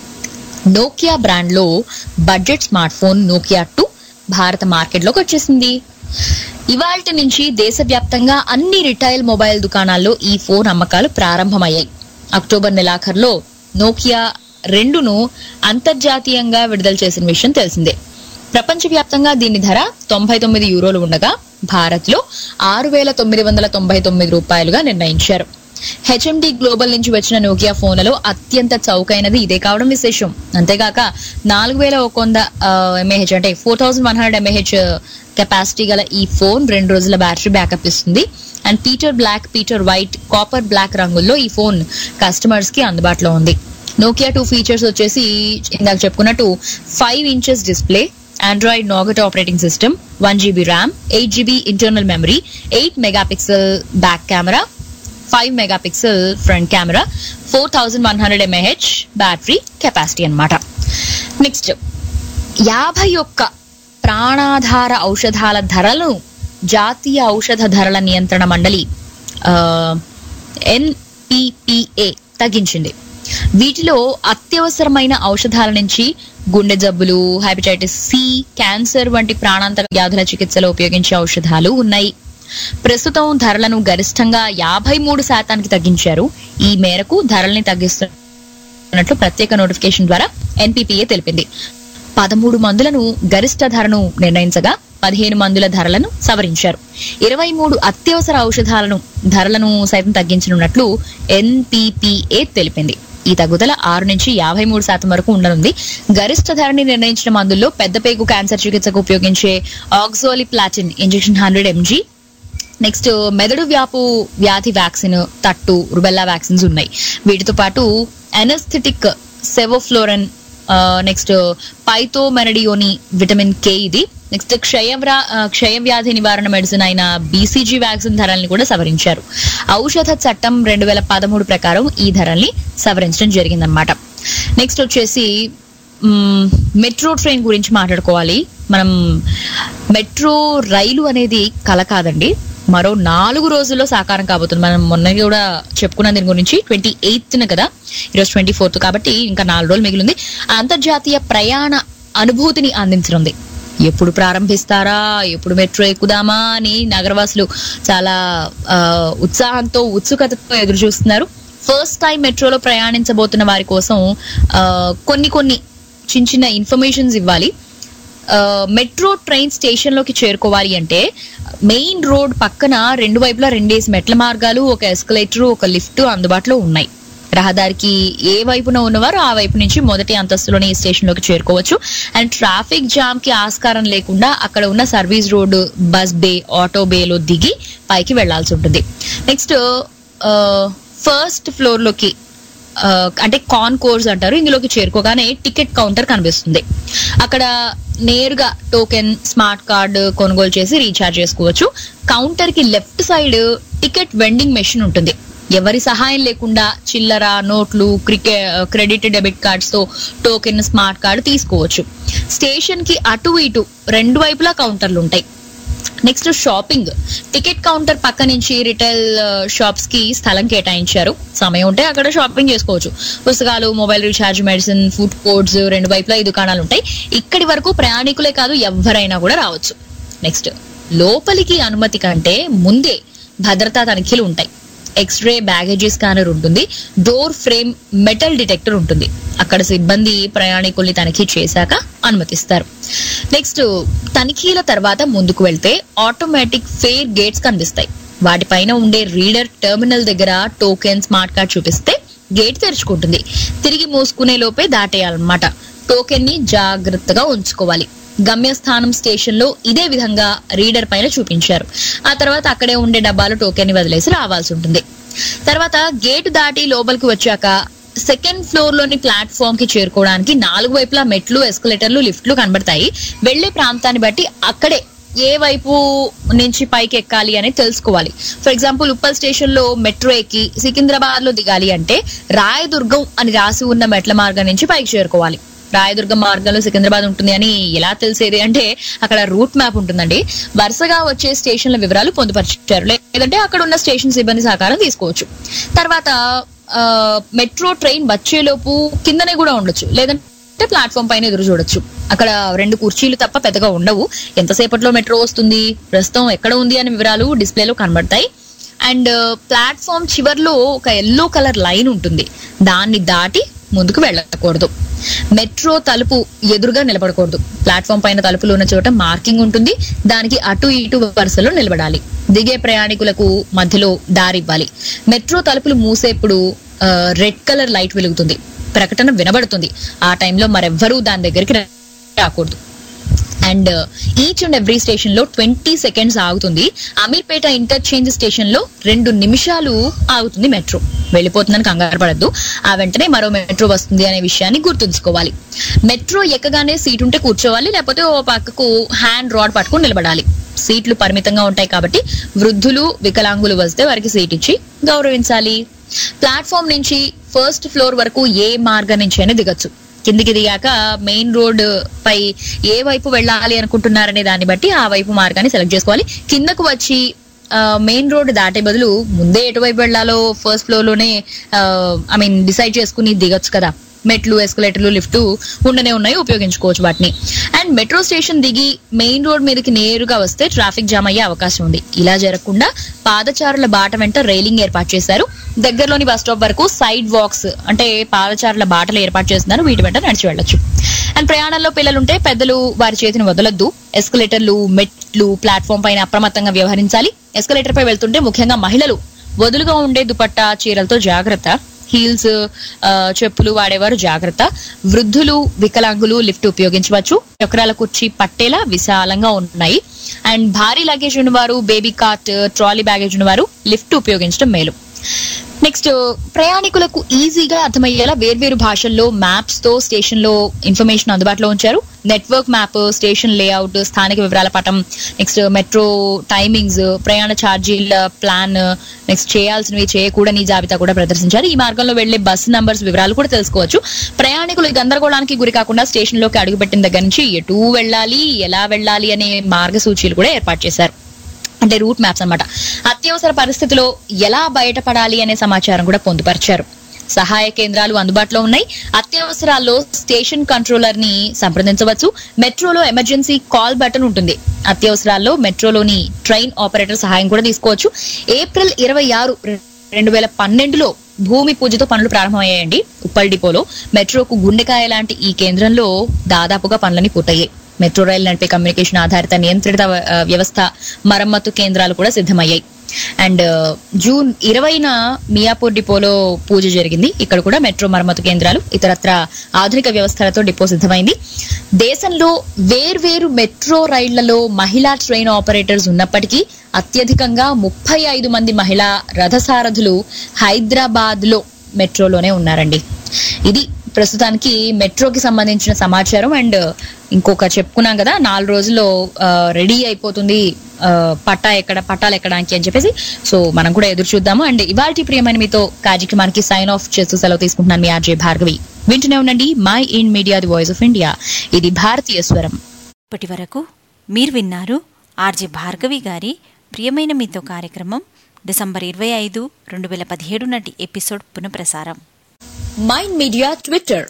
నోకియా బ్రాండ్ లో budget smartphone Nokia two భారత మార్కెట్లోకి వచ్చేసింది ఇవాల్టి నుంచి దేశవ్యాప్తంగా అన్ని రిటైల్ మొబైల్ దుకాణాల్లో ఈ ఫోన్ అమ్మకాలు ప్రారంభమయ్యాయి అక్టోబర్ నెలాఖరులో నోకియా రెండును అంతర్జాతీయంగా విడుదల చేసిన విషయం తెలిసిందే ప్రపంచవ్యాప్తంగా దీని ధర తొంభై తొమ్మిది యూరోలు ఉండగా భారత్ లో ఆరు వేల తొమ్మిది వందల తొంభై తొమ్మిది రూపాయలుగా నిర్ణయించారు హెచ్ఎండి గ్లోబల్ నుంచి వచ్చిన నోకియా ఫోన్లలో అత్యంత చౌకైనది ఇదే కావడం విశేషం అంతేగాక నాలుగు వేల ఒక వంద ఎంఏహెచ్ అంటే four thousand one hundred mAh capacity గల ఈ ఫోన్ రెండు రోజుల బ్యాటరీ బ్యాకప్ ఇస్తుంది and pewter black pewter white copper black రంగుల్లో ఈ ఫోన్ కస్టమర్స్ కి అందుబాటులో ఉంది నోకియా టూ ఫీచర్స్ వచ్చేసి ఇందాక చెప్పుకున్నట్టు five inches display Android Nougat operating system one GB RAM eight GB internal memory eight megapixel back camera five megapixel front camera four thousand one hundred mAh battery capacity అన్నమాట నెక్స్ట్ యాభై ఒక్క ప్రాణాధార ఔషధాల ధరలను జాతీయ ఔషధ ధరల నియంత్రణ మండలి ఎన్పిపిఏ తగ్గించింది వీటిలో అత్యవసరమైన ఔషధాల నుంచి గుండె జబ్బులు హెపటైటిస్ సి క్యాన్సర్ వంటి ప్రాణాంతక వ్యాధుల చికిత్సలో ఉపయోగించే ఔషధాలు ఉన్నాయి ప్రస్తుతం ధరలను గరిష్టంగా యాభై మూడు శాతానికి తగ్గించారు ఈ మేరకు ధరల్ని తగ్గిస్తున్నట్లు ప్రత్యేక నోటిఫికేషన్ ద్వారా ఎన్పిపిఏ తెలిపింది పదమూడు మందులను గరిష్ట ధరను నిర్ణయించగా పదిహేను మందుల ధరలను సవరించారు ఇరవై మూడు అత్యవసర ఔషధాలను ధరలను సైతం తగ్గించనున్నట్లు ఎన్పిపిఏ తెలిపింది ఈ తగ్గుదల ఆరు నుంచి యాభై మూడు శాతం వరకు ఉండనుంది గరిష్ట ధరని నిర్ణయించిన మందుల్లో పెద్ద పేగు క్యాన్సర్ చికిత్సకు ఉపయోగించే oxaliplatin injection hundred mg next మెదడు వ్యాపు వ్యాధి వ్యాక్సిన్ తట్టు రుబెల్లా వ్యాక్సిన్స్ ఉన్నాయి వీటితో పాటు ఎనస్థెటిక్ సెవోఫ్లోరన్ నెక్స్ట్ పైతో మెనడియోని విటమిన్ కే ఇది నెక్స్ట్ క్షయవ్రా ఆ, క్షయ వ్యాధి నివారణ మెడిసిన్ అయిన బీసీజీ వ్యాక్సిన్ ధరల్ని కూడా సవరించారు ఔషధ చట్టం రెండు వేల పదమూడు ప్రకారం ఈ ధరల్ని సవరించడం జరిగిందనమాట నెక్స్ట్ వచ్చేసి మ్మ్, మెట్రో ట్రైన్ గురించి మాట్లాడుకోవాలి మనం మెట్రో రైలు అనేది కల కాదండి మరో నాలుగు రోజుల్లో సాకారం కాబోతుంది మనం మొన్న కూడా చెప్పుకున్న దీని గురించి ట్వంటీ ఎయిత్ కదా ఈరోజు ట్వంటీ ఫోర్త్ కాబట్టి ఇంకా నాలుగు రోజులు మిగిలింది అంతర్జాతీయ ప్రయాణ అనుభూతిని అందించనుంది ఎప్పుడు ప్రారంభిస్తారా ఎప్పుడు మెట్రో ఎక్కుదామా అని నగరవాసులు చాలా ఆ, ఉత్సాహంతో ఉత్సుకతతో ఎదురు చూస్తున్నారు ఫస్ట్ టైం మెట్రోలో ప్రయాణించబోతున్న వారి కోసం ఆ, కొన్ని కొన్ని చిన్న చిన్న ఇన్ఫర్మేషన్స్ ఇవ్వాలి ఆ, మెట్రో ట్రైన్ స్టేషన్ లోకి చేరుకోవాలి అంటే మెయిన్ రోడ్ పక్కన రెండు వైపులా రెండేసి మెట్ల మార్గాలు ఒక ఎస్కలేటర్ ఒక లిఫ్ట్ అందుబాటులో ఉన్నాయి రహదారికి ఏ వైపున ఉన్నవారు ఆ వైపు నుంచి మొదటి అంతస్తులోని ఈ స్టేషన్ లోకి చేరుకోవచ్చు అండ్ ట్రాఫిక్ జామ్ కి ఆస్కారం లేకుండా అక్కడ ఉన్న service road bus bay auto బేలో దిగి పైకి వెళ్లాల్సి ఉంటుంది నెక్స్ట్ ఫస్ట్ ఫ్లోర్ లోకి ఆ, అంటే కాన్ కోర్స్ అంటారు ఇందులోకి చేరుకోగానే టికెట్ కౌంటర్ కనిపిస్తుంది అక్కడ నేరుగా టోకెన్ స్మార్ట్ కార్డ్ కొనుగోలు చేసి రీఛార్జ్ చేసుకోవచ్చు కౌంటర్ కి left side ticket vending machine ఉంటుంది ఎవరి సహాయం లేకుండా చిల్లర నోట్లు క్రికె క్రెడిట్ డెబిట్ కార్డ్స్ తో టోకెన్ స్మార్ట్ కార్డ్ తీసుకోవచ్చు స్టేషన్ కి అటు ఇటు రెండు వైపులా కౌంటర్లు ఉంటాయి నెక్స్ట్ షాపింగ్ టికెట్ కౌంటర్ పక్క నుంచి రిటైల్ షాప్స్ కి స్థలం కేటాయించారు సమయం ఉంటే అక్కడ షాపింగ్ చేసుకోవచ్చు పుస్తకాలు mobile recharge medicine food courts రెండు వైపులా ఈ దుకాణాలు ఉంటాయి ఇక్కడి వరకు ప్రయాణికులే కాదు ఎవరైనా కూడా రావచ్చు నెక్స్ట్ లోపలికి అనుమతి కంటే ముందే భద్రతా తనిఖీలు ఉంటాయి ఎక్స్రే బ్యాగేజీ స్కానర్ ఉంటుంది డోర్ ఫ్రేమ్ మెటల్ డిటెక్టర్ ఉంటుంది అక్కడ సిబ్బంది ప్రయాణికుల్ని తనిఖీ చేశాక అనుమతిస్తారు నెక్స్ట్ తనిఖీల తర్వాత ముందుకు వెళ్తే ఆటోమేటిక్ ఫేర్ గేట్స్ కనిపిస్తాయి వాటిపైన ఉండే రీడర్ టెర్మినల్ దగ్గర టోకెన్ స్మార్ట్ కార్డ్ చూపిస్తే గేట్ తెరుచుకుంటుంది తిరిగి మూసుకునే లోపే దాటేయాలన్నమాట టోకెన్ ని జాగ్రత్తగా ఉంచుకోవాలి గమ్యస్థానం స్టేషన్ లో ఇదే విధంగా రీడర్ పైన చూపించారు ఆ తర్వాత అక్కడే ఉండే డబ్బాలు టోకెన్ ని వదిలేసి రావాల్సి ఉంటుంది తర్వాత గేట్ దాటి లోపలికి వచ్చాక సెకండ్ ఫ్లోర్ లోని ప్లాట్ఫామ్ కి చేరుకోవడానికి నాలుగు వైపులా మెట్లు ఎస్కలేటర్లు లిఫ్ట్లు కనబడతాయి వెళ్లే ప్రాంతాన్ని బట్టి అక్కడే ఏ వైపు నుంచి పైకి ఎక్కాలి అని తెలుసుకోవాలి ఫర్ ఎగ్జాంపుల్ ఉప్పల్ స్టేషన్ లో మెట్రో ఎక్కి సికింద్రాబాద్ లో దిగాలి అంటే రాయదుర్గం అని రాసి ఉన్న మెట్ల మార్గం నుంచి పైకి చేరుకోవాలి రాయదుర్గం మార్గంలో సికింద్రాబాద్ ఉంటుంది అని ఎలా తెలిసేది అంటే అక్కడ రూట్ మ్యాప్ ఉంటుందండి వరుసగా వచ్చే స్టేషన్ల వివరాలు పొందుపరిచారు లేదంటే అక్కడ ఉన్న స్టేషన్ సిబ్బంది సహకారం తీసుకోవచ్చు తర్వాత ఆ, మెట్రో ట్రైన్ వచ్చేలోపు కిందనే కూడా ఉండొచ్చు లేదంటే ప్లాట్ఫామ్ పైన ఎదురు చూడొచ్చు అక్కడ రెండు కుర్చీలు తప్ప పెద్దగా ఉండవు ఎంతసేపట్లో మెట్రో వస్తుంది ప్రస్తుతం ఎక్కడ ఉంది అనే వివరాలు డిస్ప్లేలో కనబడతాయి అండ్ ప్లాట్ఫామ్ చివర్లో ఒక ఎల్లో కలర్ లైన్ ఉంటుంది దాన్ని దాటి ముందుకు వెళ్ళకూడదు మెట్రో తలుపు ఎదురుగా నిలబడకూడదు ప్లాట్ఫామ్ పైన తలుపులు ఉన్న చోట మార్కింగ్ ఉంటుంది దానికి అటు ఇటు వరుసలో నిలబడాలి దిగే ప్రయాణికులకు మధ్యలో దారి ఇవ్వాలి మెట్రో తలుపులు మూసేప్పుడు రెడ్ కలర్ లైట్ వెలుగుతుంది ప్రకటన వినబడుతుంది ఆ టైంలో మరెవ్వరూ దాని దగ్గరికి రా- రాకూడదు and each and every station లో ట్వంటీ సెకండ్స్ ఆగుతుంది అమీర్పేట ఇంటర్చేంజ్ స్టేషన్ లో రెండు నిమిషాలు ఆగుతుంది మెట్రో వెళ్ళిపోతుందని కంగారు పడద్దు ఆ వెంటనే మరో మెట్రో వస్తుంది అనే విషయాన్ని గుర్తుంచుకోవాలి మెట్రో ఎక్కగానే సీట్ ఉంటే కూర్చోవాలి లేకపోతే ఓ పక్కకు హ్యాండ్ రాడ్ పట్టుకుని నిలబడాలి సీట్లు పరిమితంగా ఉంటాయి కాబట్టి వృద్ధులు వికలాంగులు వస్తే వారికి సీట్ ఇచ్చి గౌరవించాలి ప్లాట్ఫామ్ నుంచి ఫస్ట్ ఫ్లోర్ వరకు ఏ మార్గం నుంచి అయినా దిగచ్చు కిందికి దిగాక మెయిన్ రోడ్ పై ఏ వైపు వెళ్ళాలి అనుకుంటున్నారనే దాన్ని బట్టి ఆ వైపు మార్గాన్ని సెలెక్ట్ చేసుకోవాలి కిందకు వచ్చి మెయిన్ రోడ్ దాటే బదులు ముందే ఎటువైపు వెళ్ళాలో ఫస్ట్ ఫ్లోర్ లోనే ఐ మీన్ డిసైడ్ చేసుకుని దిగొచ్చు కదా మెట్లు ఎస్కలేటర్లు లిఫ్ట్ ఉండనే ఉన్నాయి ఉపయోగించుకోవచ్చు వాటిని అండ్ మెట్రో స్టేషన్ దిగి మెయిన్ రోడ్ మీదకి నేరుగా వస్తే ట్రాఫిక్ జామ్ అయ్యే అవకాశం ఉంది ఇలా జరగకుండా పాదచారుల బాట వెంట రైలింగ్ ఏర్పాటు చేశారు దగ్గరలోని బస్ స్టాప్ వరకు సైడ్ వాక్స్ అంటే పాదచారుల బాటలు ఏర్పాటు చేస్తున్నారు వీటి వెంట నడిచి వెళ్ళొచ్చు అండ్ ప్రయాణంలో పిల్లలుంటే పెద్దలు వారి చేతిని వదలొద్దు ఎస్కలేటర్లు మెట్లు ప్లాట్ఫామ్ పైన అప్రమత్తంగా వ్యవహరించాలి ఎస్కలేటర్ పై వెళ్తుంటే ముఖ్యంగా మహిళలు వదులుగా ఉండే దుపట్టా చీరలతో జాగ్రత్త హీల్స్ ఆ, చెప్పులు వాడేవారు జాగ్రత్త వృద్ధులు వికలాంగులు లిఫ్ట్ ఉపయోగించవచ్చు చక్రాల కుర్చీ పట్టేలా విశాలంగా ఉన్నాయి అండ్ భారీ లగేజ్ ఉన్నవారు బేబీ కార్ట్ ట్రాలీ బ్యాగేజ్ ఉన్నవారు లిఫ్ట్ ఉపయోగించడం మేలు నెక్స్ట్ ప్రయాణికులకు ఈజీగా అర్థమయ్యేలా వేర్వేరు భాషల్లో మ్యాప్స్ తో స్టేషన్ లో ఇన్ఫర్మేషన్ అందుబాటులో ఉంచారు నెట్వర్క్ మ్యాప్ స్టేషన్ లేఅవుట్ స్థానిక వివరాల పటం నెక్స్ట్ మెట్రో టైమింగ్స్ ప్రయాణ ఛార్జీల ప్లాన్ నెక్స్ట్ చేయాల్సినవి చేయకూడని జాబితా కూడా ప్రదర్శించారు ఈ మార్గంలో వెళ్లే బస్సు నంబర్స్ వివరాలు కూడా తెలుసుకోవచ్చు ప్రయాణికులు గందరగోళానికి గురి కాకుండా స్టేషన్ లోకి అడుగుపెట్టిన దగ్గర నుంచి ఎటు వెళ్ళాలి ఎలా వెళ్ళాలి అనే మార్గసూచీలు కూడా ఏర్పాటు చేశారు అంటే రూట్ మ్యాప్స్ అన్నమాట అత్యవసర పరిస్థితిలో ఎలా బయటపడాలి అనే సమాచారం కూడా పొందుపరిచారు సహాయ కేంద్రాలు అందుబాటులో ఉన్నాయి అత్యవసరాల్లో స్టేషన్ కంట్రోలర్ ని సంప్రదించవచ్చు మెట్రోలో ఎమర్జెన్సీ కాల్ బటన్ ఉంటుంది అత్యవసరాల్లో మెట్రోలోని ట్రైన్ ఆపరేటర్ సహాయం కూడా తీసుకోవచ్చు ఏప్రిల్ ఇరవై ఆరు రెండు వేల పన్నెండులో భూమి పూజతో పనులు ప్రారంభమయ్యాయండి ఉప్పల్ డిపోలో మెట్రోకు గుండెకాయ లాంటి ఈ కేంద్రంలో దాదాపుగా పనులని పూర్తయ్యాయి మెట్రో రైలు నడిపే కమ్యూనికేషన్ ఆధారిత నియంత్రిత ఆ, వ్యవస్థ మరమ్మతు కేంద్రాలు కూడా సిద్ధమయ్యాయి అండ్ జూన్ ఇరవైన మియాపూర్ డిపోలో పూజ జరిగింది ఇక్కడ కూడా మెట్రో మరమ్మతు కేంద్రాలు ఇతరత్ర ఆధునిక వ్యవస్థలతో డిపో సిద్ధమైంది దేశంలో వేర్వేరు మెట్రో రైళ్లలో మహిళా ట్రైన్ ఆపరేటర్స్ ఉన్నప్పటికీ అత్యధికంగా ముప్పై ఐదు మంది మహిళా రథసారథులు హైదరాబాద్ లో మెట్రోలోనే ఉన్నారండి ఇది ప్రస్తుతానికి మెట్రోకి సంబంధించిన సమాచారం అండ్ ఇంకొక చెప్పుకున్నాం కదా నాలుగు రోజుల్లో రెడీ అయిపోతుంది ఆ, పట్టా ఎక్కడ పట్టాలు ఎక్కడానికి అని చెప్పేసి సో మనం కూడా ఎదురు చూద్దాము అండ్ ఇవాళ ప్రియమైన మీతో కార్యక్రమానికి సైన్ ఆఫ్ చేస్తూ సెలవు తీసుకుంటున్నాను మీ ఆర్జే భార్గవి వింటూనే ఉండండి mind media the voice of India ఇది భారతీయ స్వరం ఇప్పటి వరకు మీరు విన్నారు ఆర్జే భార్గవి గారి ప్రియమైన మీతో కార్యక్రమం డిసెంబర్ ఇరవై ఐదు రెండు వేల పదిహేడు నాటి ఎపిసోడ్ పునఃప్రసారం మైండ్ మీడియా ట్విట్టర్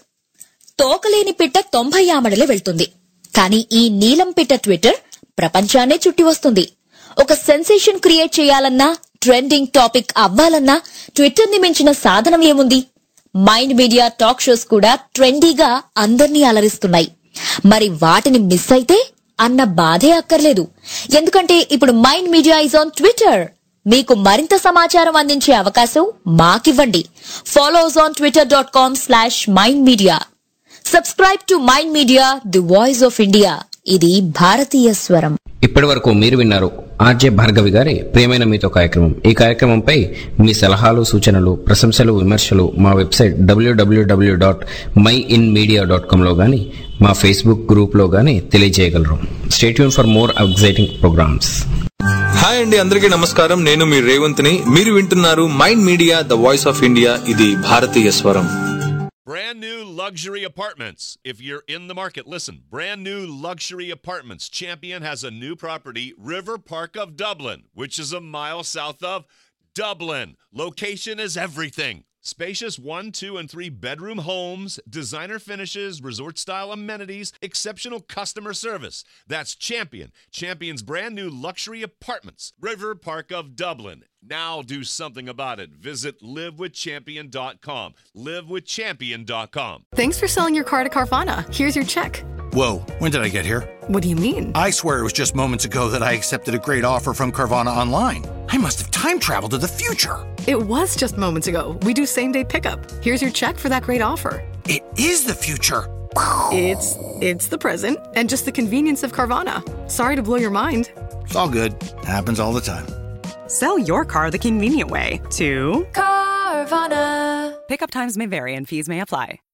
తోకలేని పిట్ట తొంభై ఆమడలే వెళ్తుంది కానీ ఈ నీలం పిట్ట ట్విట్టర్ ప్రపంచాన్నే చుట్టి వస్తుంది ఒక సెన్సేషన్ క్రియేట్ చేయాలన్నా ట్రెండింగ్ టాపిక్ అవ్వాలన్నా ట్విట్టర్ ని మించిన సాధనం ఏముంది మైండ్ మీడియా టాక్ షోస్ కూడా ట్రెండీగా అందర్నీ అలరిస్తున్నాయి మరి వాటిని మిస్ అయితే అన్న బాధే అక్కర్లేదు ఎందుకంటే ఇప్పుడు mind media is on Twitter మీకు మరింత సమాచారం అందించే అవకాశం మాకివ్వండి follow us on Twitter dot com slash mind media subscribe to mind media the voice of India ఇది భారతీయ స్వరం ఇప్పటి వరకు మీరు విన్నారు ఆర్జే భార్గవి గారి ప్రియమైన మీతో కార్యక్రమం ఈ కార్యక్రమంపై మీ సలహాలు సూచనలు ప్రశంసలు విమర్శలు మా website WWW dot mind media dot కామ్లో కానీ మా ఫేస్బుక్ గ్రూప్లో కానీ తెలియజేయగలరు stay tuned for more exciting programs hi అండి అందరికీ నమస్కారం నేను మీ రేవంత్ని మీరు వింటున్నారు mind media the voice of India ఇది భారతీయ స్వరం Brand new luxury apartments. If you're in the market, listen. Brand new luxury apartments. Champion has a new property, River Park of Dublin, which is a mile south of Dublin. Location is everything. Spacious one, two, and three bedroom homes, designer finishes, resort style amenities, exceptional customer service. That's Champion. Champion's brand new luxury apartments, River Park of Dublin. Now do something about it. Visit livewithchampion.com. Livewithchampion.com. Thanks for selling your car to Carvana. Here's your check. Whoa, when did I get here? What do you mean? I swear it was just moments ago that I accepted a great offer from Carvana online. I must have time traveled to the future. It was just moments ago. We do same day pickup. Here's your check for that great offer. It is the future. It's it's the present and just the convenience of Carvana. Sorry to blow your mind. It's all good. Happens all the time. Sell your car the convenient way to Carvana. Pickup times may vary and fees may apply.